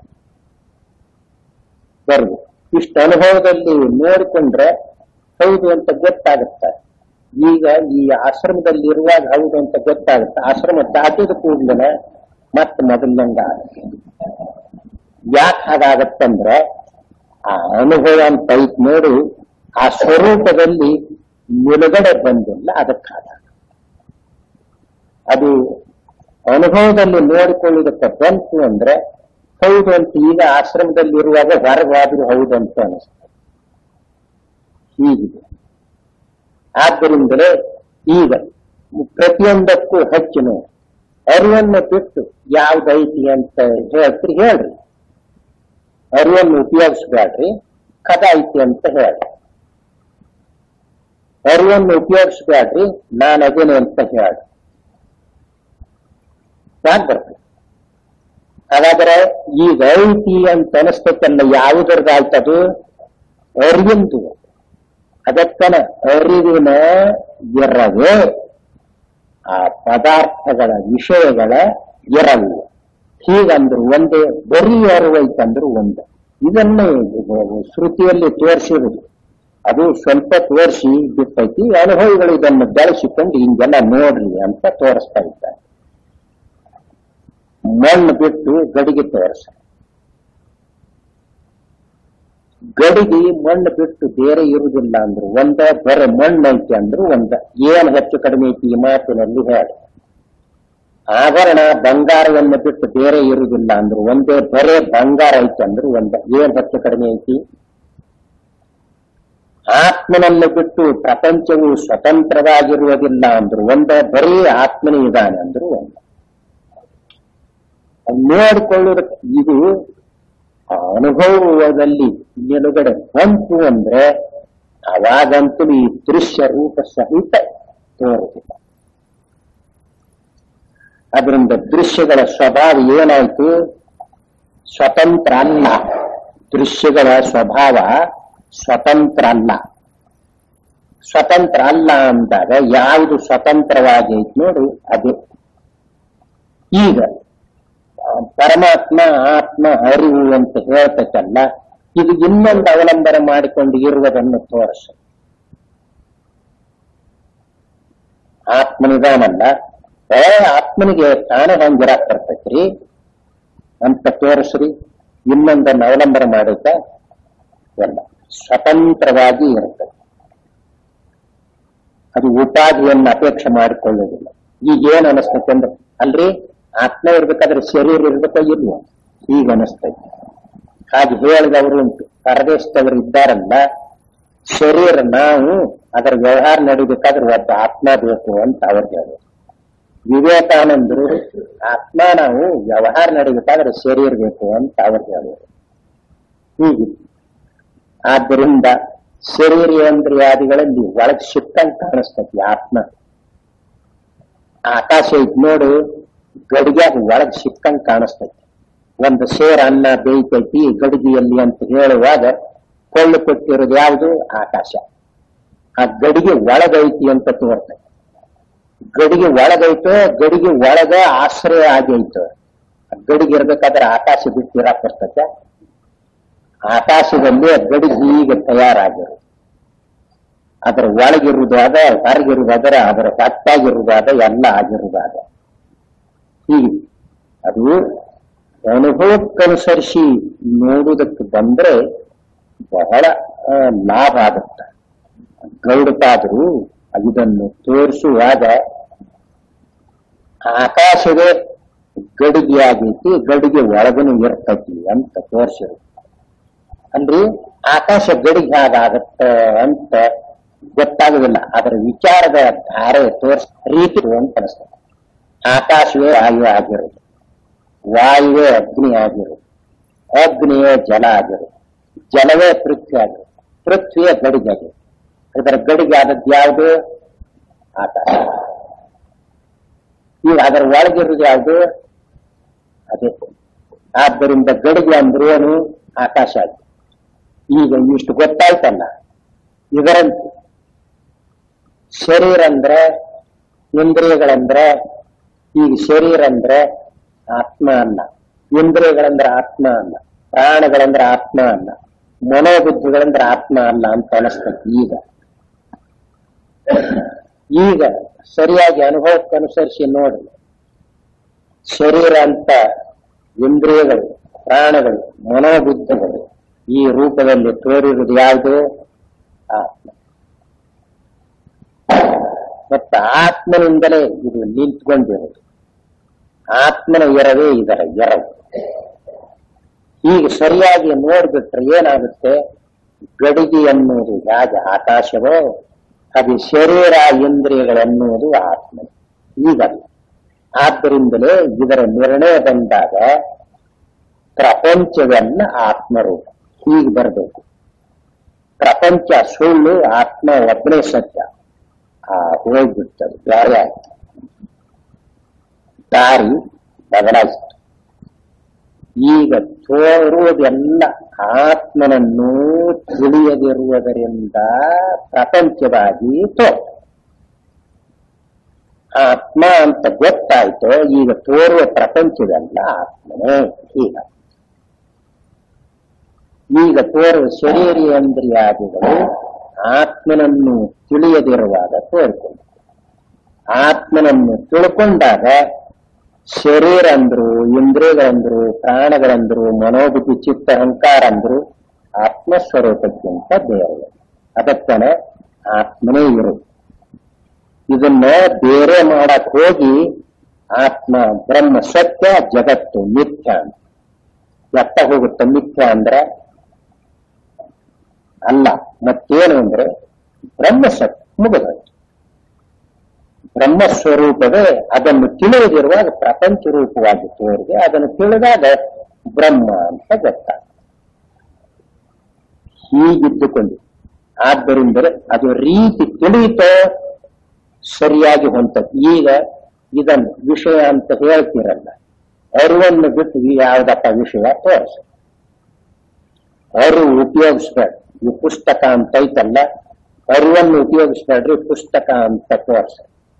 ಬರ್ದು ಇಷ್ಟು ಅನುಭವದಲ್ಲಿ ನೋಡಿಕೊಂಡ್ರೆ ಹೌದು ಅಂತ ಗೊತ್ತಾಗುತ್ತೆ ಈಗ ಈ ಆಶ್ರಮದಲ್ಲಿ ಇರುವಾಗ ಹೌದು ಅಂತ ಗೊತ್ತಾಗುತ್ತೆ ಆಶ್ರಮ ದಾಟಿದ ಕೂಡಲೇ ಮತ್ತೆ ಮೊದಲಿನಂಗ ಆಗುತ್ತೆ ಯಾಕೆ ಹಾಗಾಗತ್ತಂದ್ರೆ ಆ ಅನುಭವ ಅಂತ ಐತ್ ನೋಡು ಆ ಸ್ವರೂಪದಲ್ಲಿ ನಿಲುಗಡೆ ಬಂದಿಲ್ಲ ಅದಕ್ಕಾಗ ಅದು ಅನುಭವದಲ್ಲಿ ನೋಡಿಕೊಳ್ಳುವುದಕ್ಕೆ ಬಂತು ಅಂದ್ರೆ ಹೌದು ಅಂತ ಈಗ ಆಶ್ರಮದಲ್ಲಿ ಇರುವಾಗ ಹೊರಗಾದ್ರೂ ಹೌದು ಅಂತ ಅನಿಸ್ತದೆ ಹೀಗಿದೆ ಆದ್ದರಿಂದಲೇ ಈಗ ಪ್ರತಿಯೊಂದಕ್ಕೂ ಹೆಚ್ಚಿನ ಅರಿವನ್ನು ಬಿಟ್ಟು ಯಾವ್ದೈತಿ ಅಂತ ಹೇಳ್ತೀರಿ ಹೇಳ್ರಿ ಅರಿವನ್ನು ಉಪಯೋಗಿಸ್ಬೇಡ್ರಿ ಕದ ಐತಿ ಅಂತ ಹೇಳ್ರಿ ಅರಿವನ್ನು ಉಪಯೋಗಿಸ್ಬೇಡ್ರಿ ನಾನು ಅದೇನೆ ಅಂತ ಹೇಳ್ರಿ ಯಾಕೆ ಬರ್ತದೆ ಹಾಗಾದ್ರೆ ಈಗ ಐತಿ ಅಂತ ಅನಿಸ್ತೈತಲ್ಲ ಯಾವುದ್ರದಾಯ್ತದು ಅರಿವಿಂದು ಅದಕ್ಕನ ಅರಿವಿನ ಎರವೇ ಆ ಪದಾರ್ಥಗಳ ವಿಷಯಗಳ ಎರವು ಹೀಗಂದ್ರು ಒಂದೇ ಬರೀ ಅರಿವೈತಂದ್ರು ಒಂದು ಇದನ್ನೇ ಶ್ರುತಿಯಲ್ಲಿ ತೋರಿಸಿರುವುದು ಅದು ಸ್ವಲ್ಪ ತೋರಿಸಿ ಬಿಟ್ಟೈತಿ ಅನುಭವಿಗಳು ಇದನ್ನು ಬೆಳೆಸಿಕೊಂಡು ಹಿಂಗೆಲ್ಲ ನೋಡ್ರಿ ಅಂತ ತೋರಿಸ್ತಾ ಇದ್ದಾರೆ ಮಣ್ಣು ಬಿಟ್ಟು ಗಡಿಗೆ ತೋರಿಸ ಗಡಿಗೆ ಮಣ್ಣು ಬಿಟ್ಟು ಬೇರೆ ಇರುವುದಿಲ್ಲ ಅಂದ್ರು ಒಂದ ಬರೀ ಮಣ್ಣು ಐತಿ ಅಂದ್ರು ಒಂದ ಏನ್ ಹೆಚ್ಚು ಕಡಿಮೆ ಐತಿ ಈ ಮಾತಿನಲ್ಲಿ ಹೇಳಿ ಆಭರಣ ಬಂಗಾರವನ್ನು ಬಿಟ್ಟು ಬೇರೆ ಇರುವುದಿಲ್ಲ ಅಂದ್ರು ಒಂದೇ ಬರೇ ಬಂಗಾರ ಐತಿ ಅಂದ್ರು ಒಂದ ಏನ್ ಹೆಚ್ಚು ಕಡಿಮೆ ಐತಿ ಆತ್ಮನನ್ನು ಬಿಟ್ಟು ಪ್ರಪಂಚವು ಸ್ವತಂತ್ರವಾಗಿರುವುದಿಲ್ಲ ಅಂದ್ರು ಒಂದೇ ಬರೀ ಆತ್ಮನೇ ಇದ್ದಾನೆ ಅಂದ್ರು ಒಂದ ನೋಡಿಕೊಳ್ಳುವುದಕ್ಕೆ ಇದು ಆ ಅನುಭವದಲ್ಲಿ ನಿಲುಗಡೆ ಬಂತು ಅಂದ್ರೆ ಅವಾಗಂತೂ ಈ ದೃಶ್ಯ ರೂಪ ಸಹಿತ ತೋರುದಿಲ್ಲ ಅದರಿಂದ ದೃಶ್ಯಗಳ ಸ್ವಭಾವ ಏನಾಯ್ತು ಸ್ವತಂತ್ರ ಅಲ್ಲ ದೃಶ್ಯಗಳ ಸ್ವಭಾವ ಸ್ವತಂತ್ರ ಅಲ್ಲ ಸ್ವತಂತ್ರ ಅಲ್ಲ ಅಂದಾಗ ಯಾವುದು ಸ್ವತಂತ್ರವಾಗೈತೆ ನೋಡು ಅದೇ ಈಗ ಪರಮಾತ್ಮ ಆತ್ಮ ಅರಿವು ಅಂತ ಹೇಳ್ತಕ್ಕಲ್ಲ ಇದು ಇನ್ನೊಂದು ಅವಲಂಬನೆ ಮಾಡಿಕೊಂಡು ಇರುವುದನ್ನು ತೋರಿಸ ಆತ್ಮನಿದಾನಲ್ಲ ಏ ಆತ್ಮನಿಗೆ ತಾನೇ ಹಂಗಿರಾಕ್ ಬರ್ತೈತ್ರಿ ಅಂತ ತೋರಿಸ್ರಿ ಇನ್ನೊಂದನ್ನು ಅವಲಂಬನೆ ಮಾಡಿದ್ದ ಎಲ್ಲ ಸ್ವತಂತ್ರವಾಗಿ ಇರ್ತದೆ ಅದು ಉಪಾಧಿಯನ್ನು ಅಪೇಕ್ಷೆ ಮಾಡಿಕೊಳ್ಳುವುದಿಲ್ಲ ಈಗ ಏನ್ ಅನಿಸ್ತೈತೆ ಅಂದ್ರೆ ಅಲ್ರಿ ಆತ್ಮ ಇರ್ಬೇಕಾದ್ರೆ ಶರೀರ ಇರ್ಬೇಕೋ ಇಲ್ವೋ ಈಗ ಅನಿಸ್ತೈತೆ ಹಾಗೆ ಹೇಳಿದವರು ಉಂಟು ಪರದೇಶದವರು ಇದ್ದಾರಲ್ಲ ಶರೀರ ನಾವು ಅದರ ವ್ಯವಹಾರ ನಡಿಬೇಕಾದ್ರೆ ಒಬ್ಬ ಆತ್ಮ ಬೇಕು ಅಂತ ಅವ್ರು ಹೇಳೋದು ವಿವೇಕಾನಂದರು ಆತ್ಮ ನಾವು ವ್ಯವಹಾರ ನಡಿಬೇಕಾದ್ರೆ ಶರೀರ ಬೇಕು ಅಂತ ಅವ್ರು ಹೇಳೋದು ಹೀಗೆ ಆದ್ದರಿಂದ ಶರೀರೇಂದ್ರಿಯಾದಿಗಳಲ್ಲಿ ಒಳಗೆ ಸಿಕ್ಕಂಗೆ ಕಾಣಿಸ್ತೈತಿ ಆತ್ಮ ಆಕಾಶ ಐತ್ ನೋಡು ಗಡಿಗ್ಯಾಗ ಒಳಗ್ ಸಿಕ್ಕಂಗ್ ಕಾಣಿಸ್ತೈತಿ ಒಂದು ಸೇರ್ ಅನ್ನ ಬೇಯ್ತೈತಿ ಗಡಿಗೆಯಲ್ಲಿ ಅಂತ ಹೇಳುವಾಗ ಕೊಳ್ಳು ಕೊಟ್ಟಿರೋದು ಯಾವುದು ಆಕಾಶ ಆ ಗಡಿಗೆ ಒಳಗೈತಿ ಅಂತ ತೋರ್ತೈತಿ ಗಡಿಗೆ ಒಳಗೈತೋ ಗಡಿಗೆ ಒಳಗ ಆಶ್ರಯ ಆಗೈತೋ ಗಡಿಗೆ ಇರ್ಬೇಕಾದ್ರೆ ಆಕಾಶ ಬಿಟ್ಟು ಇರಾಕ್ ಬರ್ತೈತೆ ಆಕಾಶದಲ್ಲಿ ಗಡಿಗೆ ಈಗ ತಯಾರಾಗಿರೋದು ಅದರ ಒಳಗಿರುವುದಾದ ಹೊರಗಿರುವುದಾದ್ರೆ ಅದರ ಕಟ್ಟಾಗಿರುವುದಾದ ಎಲ್ಲ ಆಗಿರುವುದಾದ ಹೀಗೆ ಅದು ಅನುಭವಕ್ಕನುಸರಿಸಿ ನೋಡುವುದಕ್ಕೆ ಬಂದ್ರೆ ಬಹಳ ಆ, ಲಾಭ ಆಗುತ್ತೆ ಗೌಡತಾದರೂ ಇದನ್ನು ತೋರಿಸುವಾಗ ಆಕಾಶವೇ ಗಡಿಗೆ ಆಗೈತಿ ಗಡಿಗೆ ಒಳಗನು ಇರ್ತೈತಿ ಅಂತ ತೋರಿಸಿರು ಅಂದ್ರೆ ಆಕಾಶ ಗಡಿಗೆ ಹಾಗಾಗತ್ತ ಅಂತ ಗೊತ್ತಾಗುದಿಲ್ಲ ಅದರ ವಿಚಾರದ ಧಾರೆ ತೋರ್ಸ್ ರೀತಿ ಅಂತ ಅನಿಸ್ತದೆ ಆಕಾಶವೇ ವಾಯು ಆಗಿರೋದು ವಾಯುವೇ ಅಗ್ನಿ ಆಗಿರೋದು ಅಗ್ನಿಯೇ ಜಲ ಆಗಿರೋದು ಜಲವೇ ಪೃಥ್ವಿ ಆಗಿರೋದು ಪೃಥ್ವಿಯೇ ಗಡಿಗೆ ಆಗಿರೋದು ಇದರ ಗಡಿಗೆ ಆದದ್ದು ಯಾವುದು ಆಕಾಶ ಈಗ ಅದರ ಒಳಗಿರುವುದು ಯಾವುದು ಅದೇ ಆದ್ದರಿಂದ ಗಡಿಗೆ ಅಂದ್ರೆ ಏನು ಆಕಾಶ ಆಯ್ತು ಈಗ ಇಷ್ಟು ಗೊತ್ತಾಯ್ತಲ್ಲ ಇದರಂತೆ ಶರೀರ ಅಂದ್ರೆ ಇಂದ್ರಿಯಗಳಂದ್ರೆ ಈಗ ಶರೀರ ಅಂದ್ರೆ ಆತ್ಮ ಅಲ್ಲ ಇಂದ್ರಿಯಗಳಂದ್ರೆ ಆತ್ಮ ಅಲ್ಲ ಪ್ರಾಣಗಳಂದ್ರೆ ಆತ್ಮ ಅಲ್ಲ ಮನೋಬುದ್ಧಿಗಳಂದ್ರೆ ಆತ್ಮ ಅಲ್ಲ ಅಂತ ಅನಿಸ್ತದೆ ಈಗ ಈಗ ಸರಿಯಾಗಿ ಅನುಭವಕ್ಕೆ ಅನುಸರಿಸಿ ನೋಡಿ ಶರೀರ ಅಂತ ಇಂದ್ರಿಯಗಳು ಪ್ರಾಣಗಳು ಮನೋಬುದ್ಧಿಗಳು ಈ ರೂಪದಲ್ಲಿ ತೋರಿರುವುದು ಯಾವುದು ಆತ್ಮ ಮತ್ತು ಆತ್ಮನಿಂದಲೇ ಇದು ನಿಂತ್ಕೊಂಡಿರುವುದು ಆತ್ಮನ ಎರವೇ ಇದರ ಎರವು ಈಗ ಸರಿಯಾಗಿ ನೋಡ್ಬಿಟ್ರೆ ಏನಾಗುತ್ತೆ ಗಡಿಗೆ ಎನ್ನುವುದು ಹೇಗೆ ಆಕಾಶವೋ ಅದು ಶರೀರ ಇಂದ್ರಿಯಗಳೆನ್ನುವುದು ಆತ್ಮ ಈಗಲ್ಲ ಆದ್ದರಿಂದಲೇ ಇದರ ನಿರ್ಣಯ ಬಂದಾಗ ಪ್ರಪಂಚವನ್ನ ಆತ್ಮರೂಪ ಹೀಗೆ ಬರಬೇಕು ಪ್ರಪಂಚ ಸುಳ್ಳು ಆತ್ಮ ಒಬ್ಬನೇ ಸತ್ಯ ಆ ಹೋಗ್ಬಿಡ್ತದೆ ಬೇರೆ ಆಯ್ತು ದಾರಿ ಬದಲಾಯಿಸಿತು ಈಗ ತೋರುವುದೆಲ್ಲ ಆತ್ಮನನ್ನು ತಿಳಿಯದಿರುವುದರಿಂದ ಪ್ರಪಂಚವಾಗಿ ತೋರು ಆತ್ಮ ಅಂತ ಗೊತ್ತಾಯ್ತು ಈಗ ತೋರುವ ಪ್ರಪಂಚವೆಲ್ಲ ಆತ್ಮನೇ ಈಗ ಈಗ ತೋರುವ ಶರೀರೇಂದ್ರಿಯಾದಿಗಳು ಆತ್ಮನನ್ನು ತಿಳಿಯದಿರುವಾಗ ತೋರಿಕೊಂಡು ಆತ್ಮನನ್ನು ತಿಳ್ಕೊಂಡಾಗ ಶರೀರ ಅಂದ್ರು ಇಂದ್ರಿಯಗಳಂದ್ರು ಪ್ರಾಣಗಳಂದ್ರು ಮನೋಬುದ್ಧಿ ಚಿತ್ತ ಅಹಂಕಾರ ಅಂದ್ರು ಆತ್ಮಸ್ವರೂಪಕ್ಕಿಂತ ಬೇರೆ ಅದಕ್ಕನೆ ಆತ್ಮನೇ ಇರು ಇದನ್ನ ಬೇರೆ ಮಾಡಕ್ ಹೋಗಿ ಆತ್ಮ ಬ್ರಹ್ಮ ಸತ್ಯ ಜಗತ್ತು ಮಿಥ್ಯ ಅಂತ ಎತ್ತ ಹೋಗುತ್ತೆ ಮಿಥ್ಯ ಅಂದ್ರೆ ಅಲ್ಲ ಮತ್ತೇನು ಅಂದ್ರೆ ಬ್ರಹ್ಮ ಸತ್ಯ ಮುಗಿದೋಯ್ತು ಬ್ರಹ್ಮ ಸ್ವರೂಪವೇ ಅದನ್ನು ತಿಳಿಯದಿರುವಾಗ ಪ್ರಪಂಚ ರೂಪವಾಗಿ ತೋರಿದೆ ಅದನ್ನು ತಿಳಿದಾಗ ಬ್ರಹ್ಮ ಅಂತ ಗೊತ್ತಾಗ ಹೀಗಿದ್ದುಕೊಂಡು ಆದ್ದರಿಂದ ಅದು ರೀತಿ ತಿಳಿಯಿತೋ ಸರಿಯಾಗಿ ಹೊಂತದ್ದು ಈಗ ಇದನ್ನು ವಿಷಯ ಅಂತ ಹೇಳ್ತಿರಲ್ಲ ಅರಿವನ್ನು ಬಿಟ್ಟು ಯಾವ್ದಪ್ಪ ವಿಷಯ ತೋರಿಸ ಅರಿವು ಉಪಯೋಗಿಸ್ಬೇಡ ಈ ಪುಸ್ತಕ ಅಂತ ಐತಲ್ಲ ಅರಿವನ್ನು ಉಪಯೋಗಿಸ್ಬೇಡ್ರಿ ಪುಸ್ತಕ ಅಂತ ತೋರಿಸ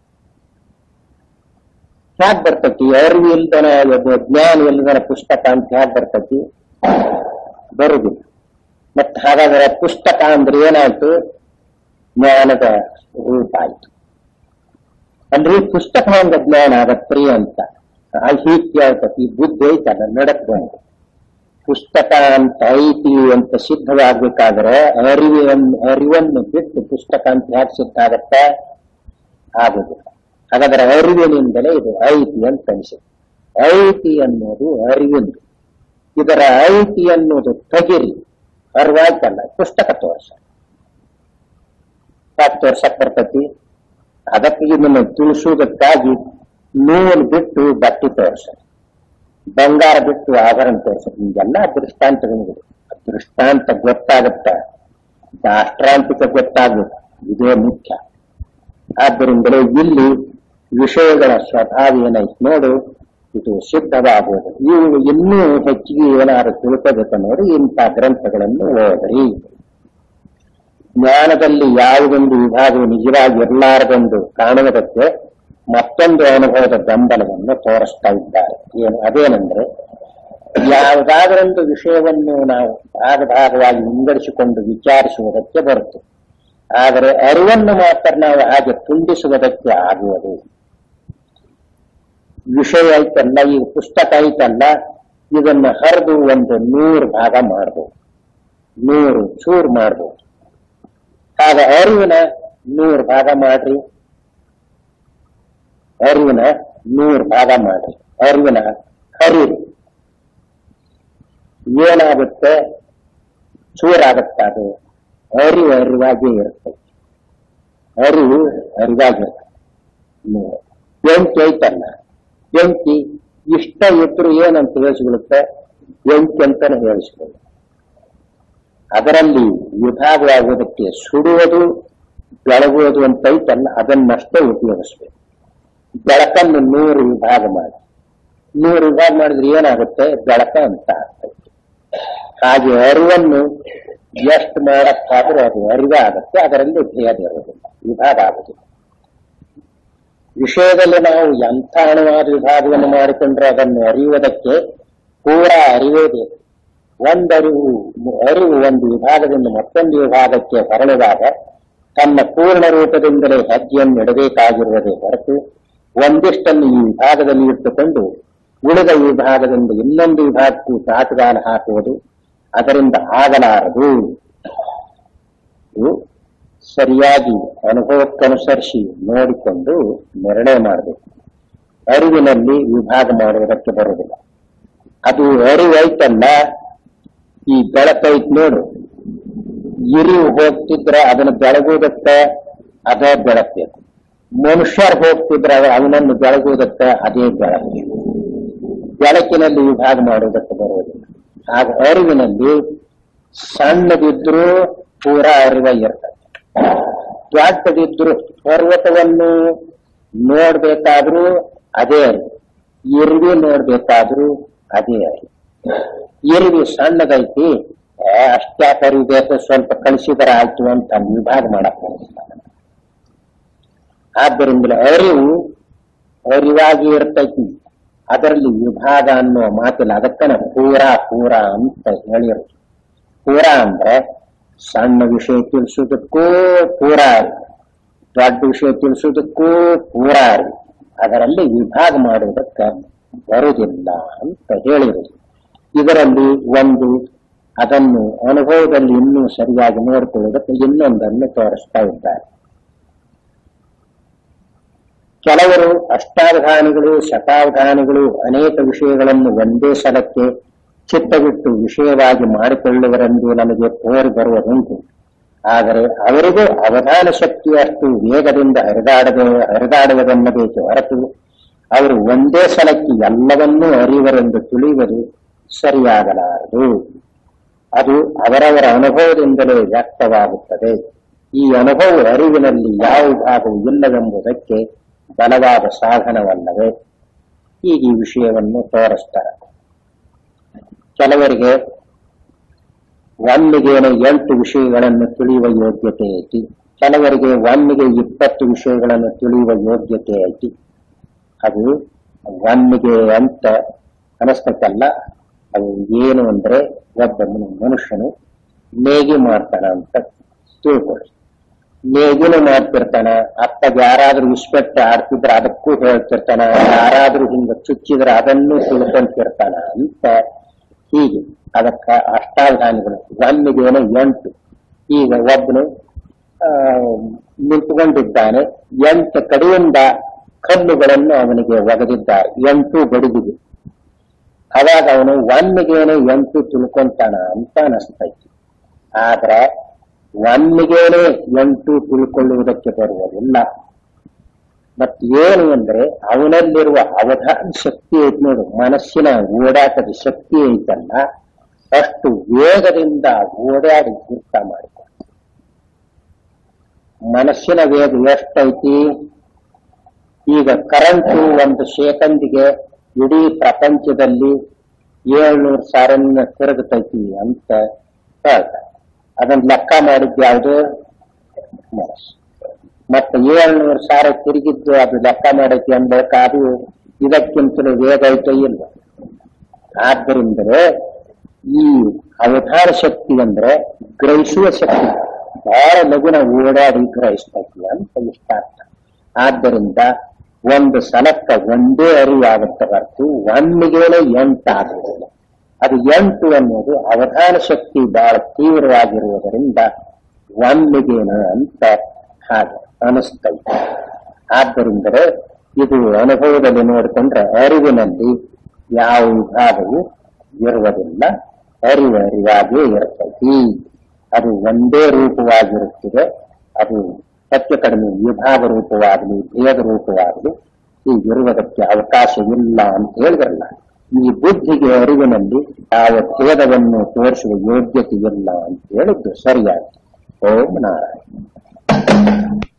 ಹ್ಯಾಕ್ ಬರ್ತೈತಿ ಅರಿವು ಇಲ್ದನ ಜ್ಞಾನ ಇಲ್ದನ ಪುಸ್ತಕ ಅಂತ ಹ್ಯಾಕ್ ಬರ್ತೈತಿ ಬರುದಿಲ್ಲ ಮತ್ ಹಾಗಾದ್ರೆ ಪುಸ್ತಕ ಅಂದ್ರೆ ಏನಾಯ್ತು ಜ್ಞಾನದ ರೂಪ ಆಯ್ತು ಅಂದ್ರೆ ಈ ಪುಸ್ತಕ ಒಂದು ಜ್ಞಾನ ಆಗತ್ರಿ ಅಂತ ಅಲ್ಲಿ ಹೀಗೆ ಕೇಳ್ತತಿ ಬುದ್ಧಿ ಐತಲ್ಲ ನಡಕ್ಬಂದು ಪುಸ್ತಕ ಅಂತ ಐತಿ ಅಂತ ಸಿದ್ಧವಾಗ್ಬೇಕಾದ್ರೆ ಅರಿವನ್ನು ಅರಿವನ್ನು ಬಿಟ್ಟು ಪುಸ್ತಕ ಅಂತ ಯಾಕೆ ಸಿದ್ಧ ಆಗತ್ತ ಆಗುದಿಲ್ಲ ಹಾಗಾದ್ರೆ ಅರಿವಿನಿಂದಲೇ ಇದು ಐತಿ ಅಂತ ಅನಿಸುತ್ತೆ ಐತಿ ಅನ್ನೋದು ಅರಿವಿಂದು ಇದರ ಐತಿ ಅನ್ನೋದು ತಗಿರಿ ಅರಿವಾಯ್ತಲ್ಲ ಪುಸ್ತಕ ತೋರ್ಸ ಯಾಕೆ ತೋರ್ಸಕ್ ಬರ್ತತಿ ಅದಕ್ಕೆ ಇದನ್ನು ತಿಳಿಸುವುದಕ್ಕಾಗಿ ನೂಲು ಬಿಟ್ಟು ಬಟ್ಟೆ ತೋರ್ಸ ಬಂಗಾರ ಬಿಟ್ಟು ಆಭರಣ ತೋರ್ಸ ಹೀಗೆಲ್ಲ ದೃಷ್ಟಾಂತಗಳಿವೆ ದೃಷ್ಟಾಂತ ಗೊತ್ತಾಗತ್ತ ದಾಷ್ಟ್ರಾಂತಿಕ ಗೊತ್ತಾಗಬೇಕು ಇದೇ ಮುಖ್ಯ ಆದ್ದರಿಂದಲೇ ಇಲ್ಲಿ ವಿಷಯಗಳ ಸ್ವಭಾವ ಏನೈತೆ ನೋಡು ಇದು ಸಿದ್ಧವಾಗುವುದು ಇವು ಇನ್ನೂ ಹೆಚ್ಚಿಗೆ ಏನಾದ್ರು ತಿಳ್ಕೋಬೇಕನ್ನೋರು ಇಂಥ ಗ್ರಂಥಗಳನ್ನು ಓದ್ರಿ ಜ್ಞಾನದಲ್ಲಿ ಯಾವುದೊಂದು ವಿಭಾಗವು ನಿಜವಾಗಿ ಇರಲಾರದೆಂದು ಕಾಣುವುದಕ್ಕೆ ಮತ್ತೊಂದು ಅನುಭವದ ಬೆಂಬಲವನ್ನು ತೋರಿಸ್ತಾ ಇದ್ದಾರೆ ಏನು ಅದೇನೆಂದ್ರೆ ಯಾವುದಾದರೊಂದು ವಿಷಯವನ್ನು ನಾವು ಭಾಗ ಭಾಗವಾಗಿ ವಿಂಗಡಿಸಿಕೊಂಡು ವಿಚಾರಿಸುವುದಕ್ಕೆ ಬರುತ್ತೆ ಆದರೆ ಅರಿವನ್ನು ಮಾತ್ರ ನಾವು ಹಾಗೆ ತುಂಬಿಸುವುದಕ್ಕೆ ಆಗುವುದು ವಿಷಯ ಐತಲ್ಲ ಈ ಪುಸ್ತಕ ಐತಲ್ಲ ಇದನ್ನು ಹರಿದು ಒಂದು ನೂರು ಭಾಗ ಮಾಡ್ಬೋದು ನೂರು ಚೂರು ಮಾಡ್ಬೋದು ಆಗ ಅರಿವಿನ ನೂರು ಭಾಗ ಮಾಡ್ರಿ ಅರಿವಿನ ನೂರು ಭಾಗ ಮಾಡ್ರಿ ಅರಿವಿನ ಹರಿರಿ ಏನಾಗುತ್ತೆ ಚೂರಾಗುತ್ತೆ ಅದು ಅರಿವು ಅರಿವಾಗೇ ಇರುತ್ತೆ ಅರಿವು ಅರಿವಾಗಿರುತ್ತೆ ನೂರು. ಬೆಂಕಿ ಐತಲ್ಲ ಬೆಂಕಿ ಇಷ್ಟ ಇದ್ರು ಏನಂತ ಹೇಳಿಸ್ಬಿಡುತ್ತೆ ಬೆಂಕಿ ಅಂತಾನೆ ಹೇಳಿಸ್ಬೋದು ಅದರಲ್ಲಿ ವಿಭಾಗವಾಗುವುದಕ್ಕೆ ಸುಡುವುದು ಬೆಳಗುವುದು ಅಂತ ಐತಲ್ಲ ಅದನ್ನಷ್ಟೇ ಉಪಯೋಗಿಸ್ಬೇಕು ಬೆಳಕನ್ನು ನೂರು ವಿಭಾಗ ಮಾಡಿ ನೂರು ವಿಭಾಗ ಮಾಡಿದ್ರೆ ಏನಾಗುತ್ತೆ ಬೆಳಕ ಅಂತ ಆಗ್ತೈತೆ ಹಾಗೆ ಅರಿವನ್ನು ಎಷ್ಟು ಮಾಡಕ್ಕಾದ್ರೂ ಅದು ಅರಿವಾಗುತ್ತೆ ಅದರಲ್ಲಿ ಭೇದ ಇರುವುದಿಲ್ಲ ವಿಭಾಗ ಆಗುದಿಲ್ಲ ವಿಷಯದಲ್ಲಿ ನಾವು ಎಂಥ ಅಣುವಾದ ವಿಭಾಗವನ್ನು ಮಾಡಿಕೊಂಡ್ರೆ ಅದನ್ನು ಅರಿಯುವುದಕ್ಕೆ ಪೂರಾ ಅರಿವೇ ಬೇಕು ಒಂದರಿವು ಅರಿವು ಒಂದು ವಿಭಾಗದಿಂದ ಮತ್ತೊಂದು ವಿಭಾಗಕ್ಕೆ ಹೊರಳಿದಾಗ ತನ್ನ ಪೂರ್ಣ ರೂಪದಿಂದಲೇ ಹೆಜ್ಜೆಯನ್ನು ಇಡಬೇಕಾಗಿರುವುದೇ ಹೊರತು ಒಂದಿಷ್ಟನ್ನು ಈ ವಿಭಾಗದಲ್ಲಿ ಇಟ್ಟುಕೊಂಡು ಉಳಿದ ವಿಭಾಗದಿಂದ ಇನ್ನೊಂದು ವಿಭಾಗಕ್ಕೂ ಚಾಟುಗಾಲ ಹಾಕುವುದು ಅದರಿಂದ ಆಗಲಾರದು ಇದು ಸರಿಯಾಗಿ ಅನುಭವಕ್ಕನುಸರಿಸಿ ನೋಡಿಕೊಂಡು ನಿರ್ಣಯ ಮಾಡಬೇಕು ಅರಿವಿನಲ್ಲಿ ವಿಭಾಗ ಮಾಡುವುದಕ್ಕೆ ಬರುವುದಿಲ್ಲ ಅದು ಅರಿವೈತಲ್ಲ ಈ ಬೆಳಕೈತ್ ನೋಡು ಇರಿವು ಹೋಗ್ತಿದ್ರೆ ಅದನ್ನು ಬೆಳಗುವುದಕ್ಕೆ ಅದೇ ಬೆಳಕಬೇಕು ಮನುಷ್ಯರು ಹೋಗ್ತಿದ್ರೆ ಅವನನ್ನು ಬೆಳಗುವುದಕ್ಕೆ ಅದೇ ಬೆಳಕು ಬೆಳಕಿನಲ್ಲಿ ವಿಭಾಗ ಮಾಡುವುದಕ್ಕೆ ಬರುವುದಿಲ್ಲ ಆಗ ಅರಿವಿನಲ್ಲಿ ಸಣ್ಣದಿದ್ರೂ ಪೂರಾ ಅರಿವ ಇರ್ತದೆ ದೊಡ್ಡದಿದ್ರು ಪರ್ವತವನ್ನು ನೋಡ್ಬೇಕಾದ್ರೂ ಅದೇ ಅರಿವು ಇರುವಿ ನೋಡ್ಬೇಕಾದ್ರೂ ಅದೇ ಅರಿವು ಇರುವಿ ಸಣ್ಣದೈತಿ ಏ, ಅಷ್ಟ್ಯಾಕೆ ಅರಿವು ಬೇಕು ಸ್ವಲ್ಪ ಕಳಿಸಿದರೆ ಆಯ್ತು ಅಂತ ವಿಭಾಗ ಮಾಡಕ್ ಬರೋದಿಲ್ಲ ಆದ್ದರಿಂದ ಅರಿವು ಅರಿವಾಗಿ ಇರ್ತೈತಿ ಅದರಲ್ಲಿ ವಿಭಾಗ ಅನ್ನುವ ಮಾತಿಲ್ಲ ಅದಕ್ಕನ ಪೂರಾ ಪೂರಾ ಅಂತ ಹೇಳಿರು ಪೂರಾ ಅಂದ್ರೆ ಸಣ್ಣ ವಿಷಯ ತಿಳಿಸೋದಕ್ಕೂ ಪೂರಾ ಅರಿವು ದೊಡ್ಡ ವಿಷಯ ತಿಳಿಸೋದಕ್ಕೂ ಪೂರಾ ಅರಿವು ಅದರಲ್ಲಿ ವಿಭಾಗ ಮಾಡುವುದಕ್ಕೆ ಬರುವುದಿಲ್ಲ ಅಂತ ಹೇಳಿರುವುದು ಇದರಲ್ಲಿ ಒಂದು ಅದನ್ನು ಅನುಭವದಲ್ಲಿ ಇನ್ನೂ ಸರಿಯಾಗಿ ನೋಡಿಕೊಳ್ಳುವುದಕ್ಕೆ ಇನ್ನೊಂದನ್ನು ತೋರಿಸ್ತಾ ಇದ್ದಾರೆ ಕೆಲವರು ಅಷ್ಟಾವಧಾನಿಗಳು ಶತಾವಧಾನಿಗಳು ಅನೇಕ ವಿಷಯಗಳನ್ನು ಒಂದೇ ಸಲಕ್ಕೆ ಚಿತ್ತವಿಟ್ಟು ವಿಷಯವಾಗಿ ಮಾಡಿಕೊಳ್ಳುವರೆಂದು ನಮಗೆ ತೋರಿ ಬರುವುದುಂಟು ಆದರೆ ಅವರಿಗೂ ಅವಧಾನ ಶಕ್ತಿಯಷ್ಟು ವೇಗದಿಂದ ಹರಿದಾಡದೆ ಹರಿದಾಡುವುದೆನ್ನಬೇಕೆ ಹೊರತು ಅವರು ಒಂದೇ ಸಲಕ್ಕೆ ಎಲ್ಲವನ್ನೂ ಅರಿವರೆಂದು ತಿಳಿಯುವುದು ಸರಿಯಾಗಲಾರದು ಅದು ಅವರವರ ಅನುಭವದಿಂದಲೇ ವ್ಯಕ್ತವಾಗುತ್ತದೆ ಈ ಅನುಭವ ಅರಿವಿನಲ್ಲಿ ಯಾವ ವಿಭಾಗವು ಇಲ್ಲವೆಂಬುದಕ್ಕೆ ಬಲವಾದ ಸಾಧನವಲ್ಲವೇ ಈಗ ಈ ವಿಷಯವನ್ನು ತೋರಿಸ್ತಾರೆ ಕೆಲವರಿಗೆ ಒಮ್ಮಿಗೇನೆ ಎಂಟು ವಿಷಯಗಳನ್ನು ತಿಳಿಯುವ ಯೋಗ್ಯತೆ ಐತಿ ಕೆಲವರಿಗೆ ಒಮ್ಮಿಗೆ ಇಪ್ಪತ್ತು ವಿಷಯಗಳನ್ನು ತಿಳಿಯುವ ಯೋಗ್ಯತೆ ಐತಿ ಅದು ಒಮ್ಮಿಗೆ ಅಂತ ಅನಿಸ್ತಕ್ಕಲ್ಲ ಅದು ಏನು ಅಂದ್ರೆ ಒಬ್ಬ ಮನು- ಮನುಷ್ಯನು ನೇಗಿ ಮಾಡ್ತಾನ ಅಂತ ತಿಳ್ಕೊಳ್ಳಿ ನೇಗಿನ ಮಾಡ್ತಿರ್ತಾನ ಅಪ್ಪಗೆ ಯಾರಾದ್ರೂ ಇಸ್ಪೆಕ್ಟ್ ಆಡ್ತಿದ್ರೆ ಅದಕ್ಕೂ ಹೇಳ್ತಿರ್ತಾನ ಯಾರಾದ್ರೂ ಹಿಂಗ ಚುಚ್ಚಿದ್ರೆ ಅದನ್ನು ತಿಳ್ಕೊಂತಿರ್ತಾನ ಅಂತ ಹೀಗೆ ಅದಕ್ಕ ಅಷ್ಟಾವಧಾನಿಗಳು ಒಮ್ಮಿಗೇನೆ ಎಂಟು ಈಗ ಒಬ್ಬನು ಆ, ನಿಂತುಕೊಂಡಿದ್ದಾನೆ ಎಂಟು ಕಡೆಯಿಂದ ಕಲ್ಲುಗಳನ್ನು ಅವನಿಗೆ ಒಗೆದಿದ್ದಾರೆ ಎಂಟು ಬಡಿದಿದೆ ಅವಾಗ ಅವನು ಒಮ್ಮಿಗೇನೆ ಎಂಟು ತಿಳ್ಕೊಂತಾನ ಅಂತ ಅನಿಸ್ತೈತಿ ಆದ್ರೆ ಒಮ್ಮಿಗೇನೆ ಎಂಟು ತಿಳ್ಕೊಳ್ಳುವುದಕ್ಕೆ ಬರುವುದಿಲ್ಲ ಮತ್ ಏನು ಅಂದ್ರೆ ಅವನಲ್ಲಿರುವ ಅವಧಾನ ಶಕ್ತಿ ಐತಿ ನೋಡು ಮನಸ್ಸಿನ ಓಡಾಟದ ಶಕ್ತಿ ಐತಲ್ಲ ಅಷ್ಟು ವೇಗದಿಂದ ಓಡಾಡಿ ಗುರ್ತ ಮಾಡಿದ ಮನಸ್ಸಿನ ವೇಗ ಎಷ್ಟೈತಿ ಈಗ ಕರೆಂಟು ಒಂದು ಸೆಕೆಂಡಿಗೆ ಇಡೀ ಪ್ರಪಂಚದಲ್ಲಿ ಏಳ್ನೂರು ಸಾವಿರನ್ನ ತಿರುಗುತ್ತೈತಿ ಅಂತ ಹೇಳ್ತಾರೆ ಅದನ್ನ ಲೆಕ್ಕ ಮಾಡಿದ್ದು ಯಾವುದು ಮನಸ್ಸು ಮತ್ತೆ ಏಳ್ನೂರು ಸಾವಿರ ತಿರುಗಿದ್ದು ಅದು ಲೆಕ್ಕ ಮಾಡೈತಿ ಅನ್ಬೇಕು ಅದು ಇದಕ್ಕಿಂತಲೂ ವೇಗ ಐತೆ ಇಲ್ಲ ಆದ್ದರಿಂದಲೇ ಈ ಅವತಾರ ಶಕ್ತಿ ಅಂದ್ರೆ ಗ್ರಹಿಸುವ ಶಕ್ತಿ ಬಹಳ ಲಗುನ ಓಡಾಡಿ ಗ್ರಹಿಸ್ತೈತಿ ಅಂತ ಇಷ್ಟ ಅರ್ಥ ಆದ್ದರಿಂದ ಒಂದು ಸಲಕ್ಕ ಒಂದೇ ಅರಿವಾಗುತ್ತೆ ಹೊರತು ಒಮ್ಮಿಗೇನೆ ಎಂಟು ಆಗುವುದಿಲ್ಲ ಅದು ಎಂಟು ಅನ್ನೋದು ಅವಧಾನ ಶಕ್ತಿ ಬಹಳ ತೀವ್ರವಾಗಿರುವುದರಿಂದ ಒಮ್ಮಿಗೇನು ಅಂತ ಹಾಗೆ ಅನಿಸ್ತೈತೆ ಆದ್ದರಿಂದಲೇ ಇದು ಅನುಭವದಲ್ಲಿ ನೋಡಿಕೊಂಡ್ರೆ ಅರಿವಿನಲ್ಲಿ ಯಾವ ವಿಭಾಗವು ಇರುವುದಿಲ್ಲ ಅರಿವು ಅರಿವಾಗೇ ಇರ್ತೈತಿ ಅದು ಒಂದೇ ರೂಪವಾಗಿರುತ್ತದೆ ಅದು ಹೆಚ್ಚು ಕಡಿಮೆ ವಿಭಾಗ ರೂಪವಾಗಲಿ ಭೇದ ರೂಪವಾಗಲಿ ಹೀಗಿರುವುದಕ್ಕೆ ಅವಕಾಶ ಇಲ್ಲ ಅಂತ ಹೇಳಿದ್ರಲ್ಲ ಈ ಬುದ್ಧಿಗೆ ಅರಿವಿನಲ್ಲಿ ಯಾವ ಭೇದವನ್ನು ತೋರಿಸುವ ಯೋಗ್ಯತೆ ಇಲ್ಲ ಅಂತ ಹೇಳಿದ್ದು ಸರಿಯಾಗಿ ಓಂ ನಾರಾಯಣ